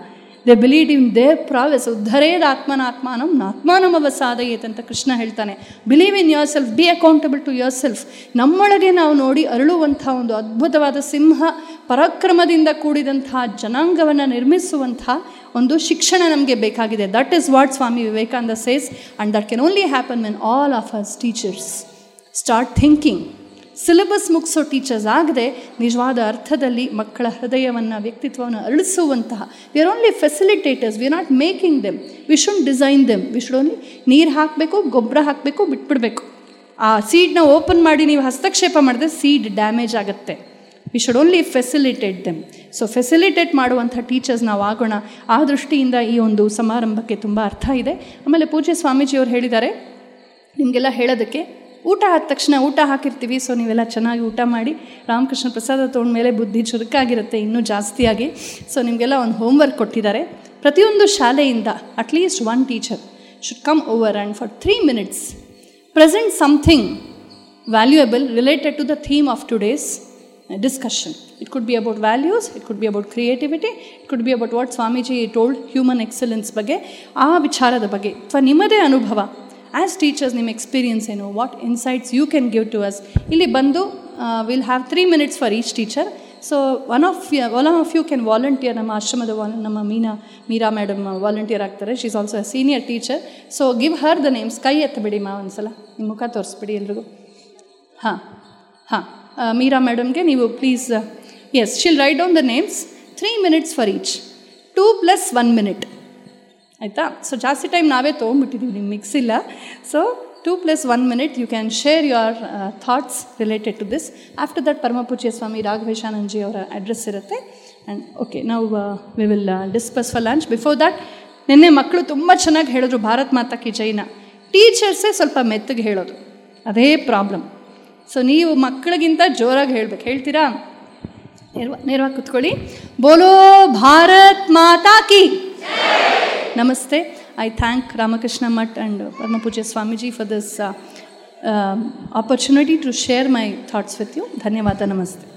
they believe in their prowess ಉದ್ಧರೇದ ಆತ್ಮನಾತ್ಮಾನಂ ನಾತ್ಮಾನಮವ ಸಾಧಯೇತ್ ಅಂತ ಕೃಷ್ಣ ಹೇಳ್ತಾನೆ believe in yourself be accountable to yourself ನಮ್ಮೊಳಗೆ ನಾವು ನೋಡಿ ಅರಳುವಂಥ ಒಂದು ಅದ್ಭುತವಾದ ಸಿಂಹ ಪರಾಕ್ರಮದಿಂದ ಕೂಡಿದಂತಹ ಜನಾಂಗವನ್ನು ನಿರ್ಮಿಸುವಂಥ ಒಂದು ಶಿಕ್ಷಣ ನಮಗೆ ಬೇಕಾಗಿದೆ that is what Swami Vivekananda says and that can only happen when all of us teachers start thinking syllabus ಮುಗಿಸೋ ಟೀಚರ್ಸ್ ಆಗದೆ ನಿಜವಾದ ಅರ್ಥದಲ್ಲಿ ಮಕ್ಕಳ ಹೃದಯವನ್ನು ವ್ಯಕ್ತಿತ್ವವನ್ನು ಅಳಿಸುವಂತಹ we are only facilitators we are not making them we should design them we should only ನೀರು ಹಾಕಬೇಕು ಗೊಬ್ಬರ ಹಾಕಬೇಕು ಬಿಟ್ಬಿಡಬೇಕು ಆ ಸೀಡ್ನ ಓಪನ್ ಮಾಡಿ ನೀವು ಹಸ್ತಕ್ಷೇಪ ಮಾಡಿದ್ರೆ ಸೀಡ್ ಡ್ಯಾಮೇಜ್ ಆಗುತ್ತೆ we should only facilitate them so facilitate ಮಾಡುವಂಥ ಟೀಚರ್ಸ್ ನಾವು ಆಗೋಣ ಆ ದೃಷ್ಟಿಯಿಂದ ಈ ಒಂದು ಸಮಾರಂಭಕ್ಕೆ ತುಂಬ ಅರ್ಥ ಇದೆ ಆಮೇಲೆ ಪೂಜ್ಯ ಸ್ವಾಮೀಜಿಯವರು ಹೇಳಿದ್ದಾರೆ ನಿಮಗೆಲ್ಲ ಹೇಳೋದಕ್ಕೆ ಊಟ ಆದ ತಕ್ಷಣ ಊಟ ಹಾಕಿರ್ತೀವಿ ಸೊ ನೀವೆಲ್ಲ ಚೆನ್ನಾಗಿ ಊಟ ಮಾಡಿ ರಾಮಕೃಷ್ಣ ಪ್ರಸಾದ ತೊಗೊಂಡ್ಮೇಲೆ ಬುದ್ಧಿ ಚುರುಕಾಗಿರುತ್ತೆ ಇನ್ನೂ ಜಾಸ್ತಿಯಾಗಿ ಸೊ ನಿಮಗೆಲ್ಲ ಒಂದು ಹೋಮ್ವರ್ಕ್ ಕೊಟ್ಟಿದ್ದಾರೆ ಪ್ರತಿಯೊಂದು ಶಾಲೆಯಿಂದ at least one teacher should come over and for three minutes present something valuable related to the theme of today's discussion it could be about values it could be about creativity it could be about what Swamiji told human excellence ಬಗ್ಗೆ ಆ ವಿಚಾರದ ಬಗ್ಗೆ ಅಥವಾ ನಿಮ್ಮದೇ ಅನುಭವ as teachers ನಿಮ್ಮ experience ಏನು what insights you can give to us ಇಲ್ಲಿ ಬಂದು will have three minutes for each teacher so one of one of you can volunteer ನಮ್ಮ ಆಶ್ರಮದ ವಾಲ್ ನಮ್ಮ ಮೀನಾ ಮೀರಾ ಮೇಡಮ್ ವಾಲಂಟಿಯರ್ ಆಗ್ತಾರೆ she is also a senior teacher so give her the names ಕೈ ಎತ್ತಬಿಡಿ ಮಾ ಒಂದ್ಸಲ ನಿಮ್ಮ ಮುಖ ತೋರಿಸ್ಬಿಡಿ ಎಲ್ರಿಗೂ ಹಾಂ ಹಾಂ ಮೀರಾ ಮೇಡಮ್ಗೆ ನೀವು ಪ್ಲೀಸ್ ಎಸ್ ಶಿಲ್ write down the names three minutes for each two plus one minute ಆಯಿತಾ ಸೊ ಜಾಸ್ತಿ ಟೈಮ್ ನಾವೇ ತೊಗೊಂಡ್ಬಿಟ್ಟಿದ್ದೀವಿ ನಿಮ್ಗೆ ಮಿಕ್ಸ್ ಇಲ್ಲ so two plus one minute you can share your thoughts related to this after that ಪರಮಪೂಜ್ಯ ಸ್ವಾಮಿ ರಾಘವೇಶಾನಂದಜಿ ಅವರ ಅಡ್ರೆಸ್ ಇರುತ್ತೆ ಆ್ಯಂಡ್ ಓಕೆ ನಾವು we will discuss for lunch before that ನಿನ್ನೆ ಮಕ್ಕಳು ತುಂಬ ಚೆನ್ನಾಗಿ ಹೇಳಿದ್ರು ಭಾರತ್ ಮಾತಾ ಕಿ ಜೈನ ಟೀಚರ್ಸೇ ಸ್ವಲ್ಪ ಮೆತ್ತಗೆ ಹೇಳೋದು ಅದೇ ಪ್ರಾಬ್ಲಮ್ ಸೊ ನೀವು ಮಕ್ಕಳಿಗಿಂತ ಜೋರಾಗಿ ಹೇಳ್ಬೇಕು ಹೇಳ್ತೀರಾ ನೇರವ ನೇರವಾಗಿ ಕುತ್ಕೊಳ್ಳಿ ಬೋಲೋ ಭಾರತ್ ಮಾತಾ ಕಿ ನಮಸ್ತೆ I thank Ramakrishna Math and ಪರಮಪೂಜ್ಯ Swamiji for this opportunity to share my thoughts with you ಧನ್ಯವಾದ ನಮಸ್ತೆ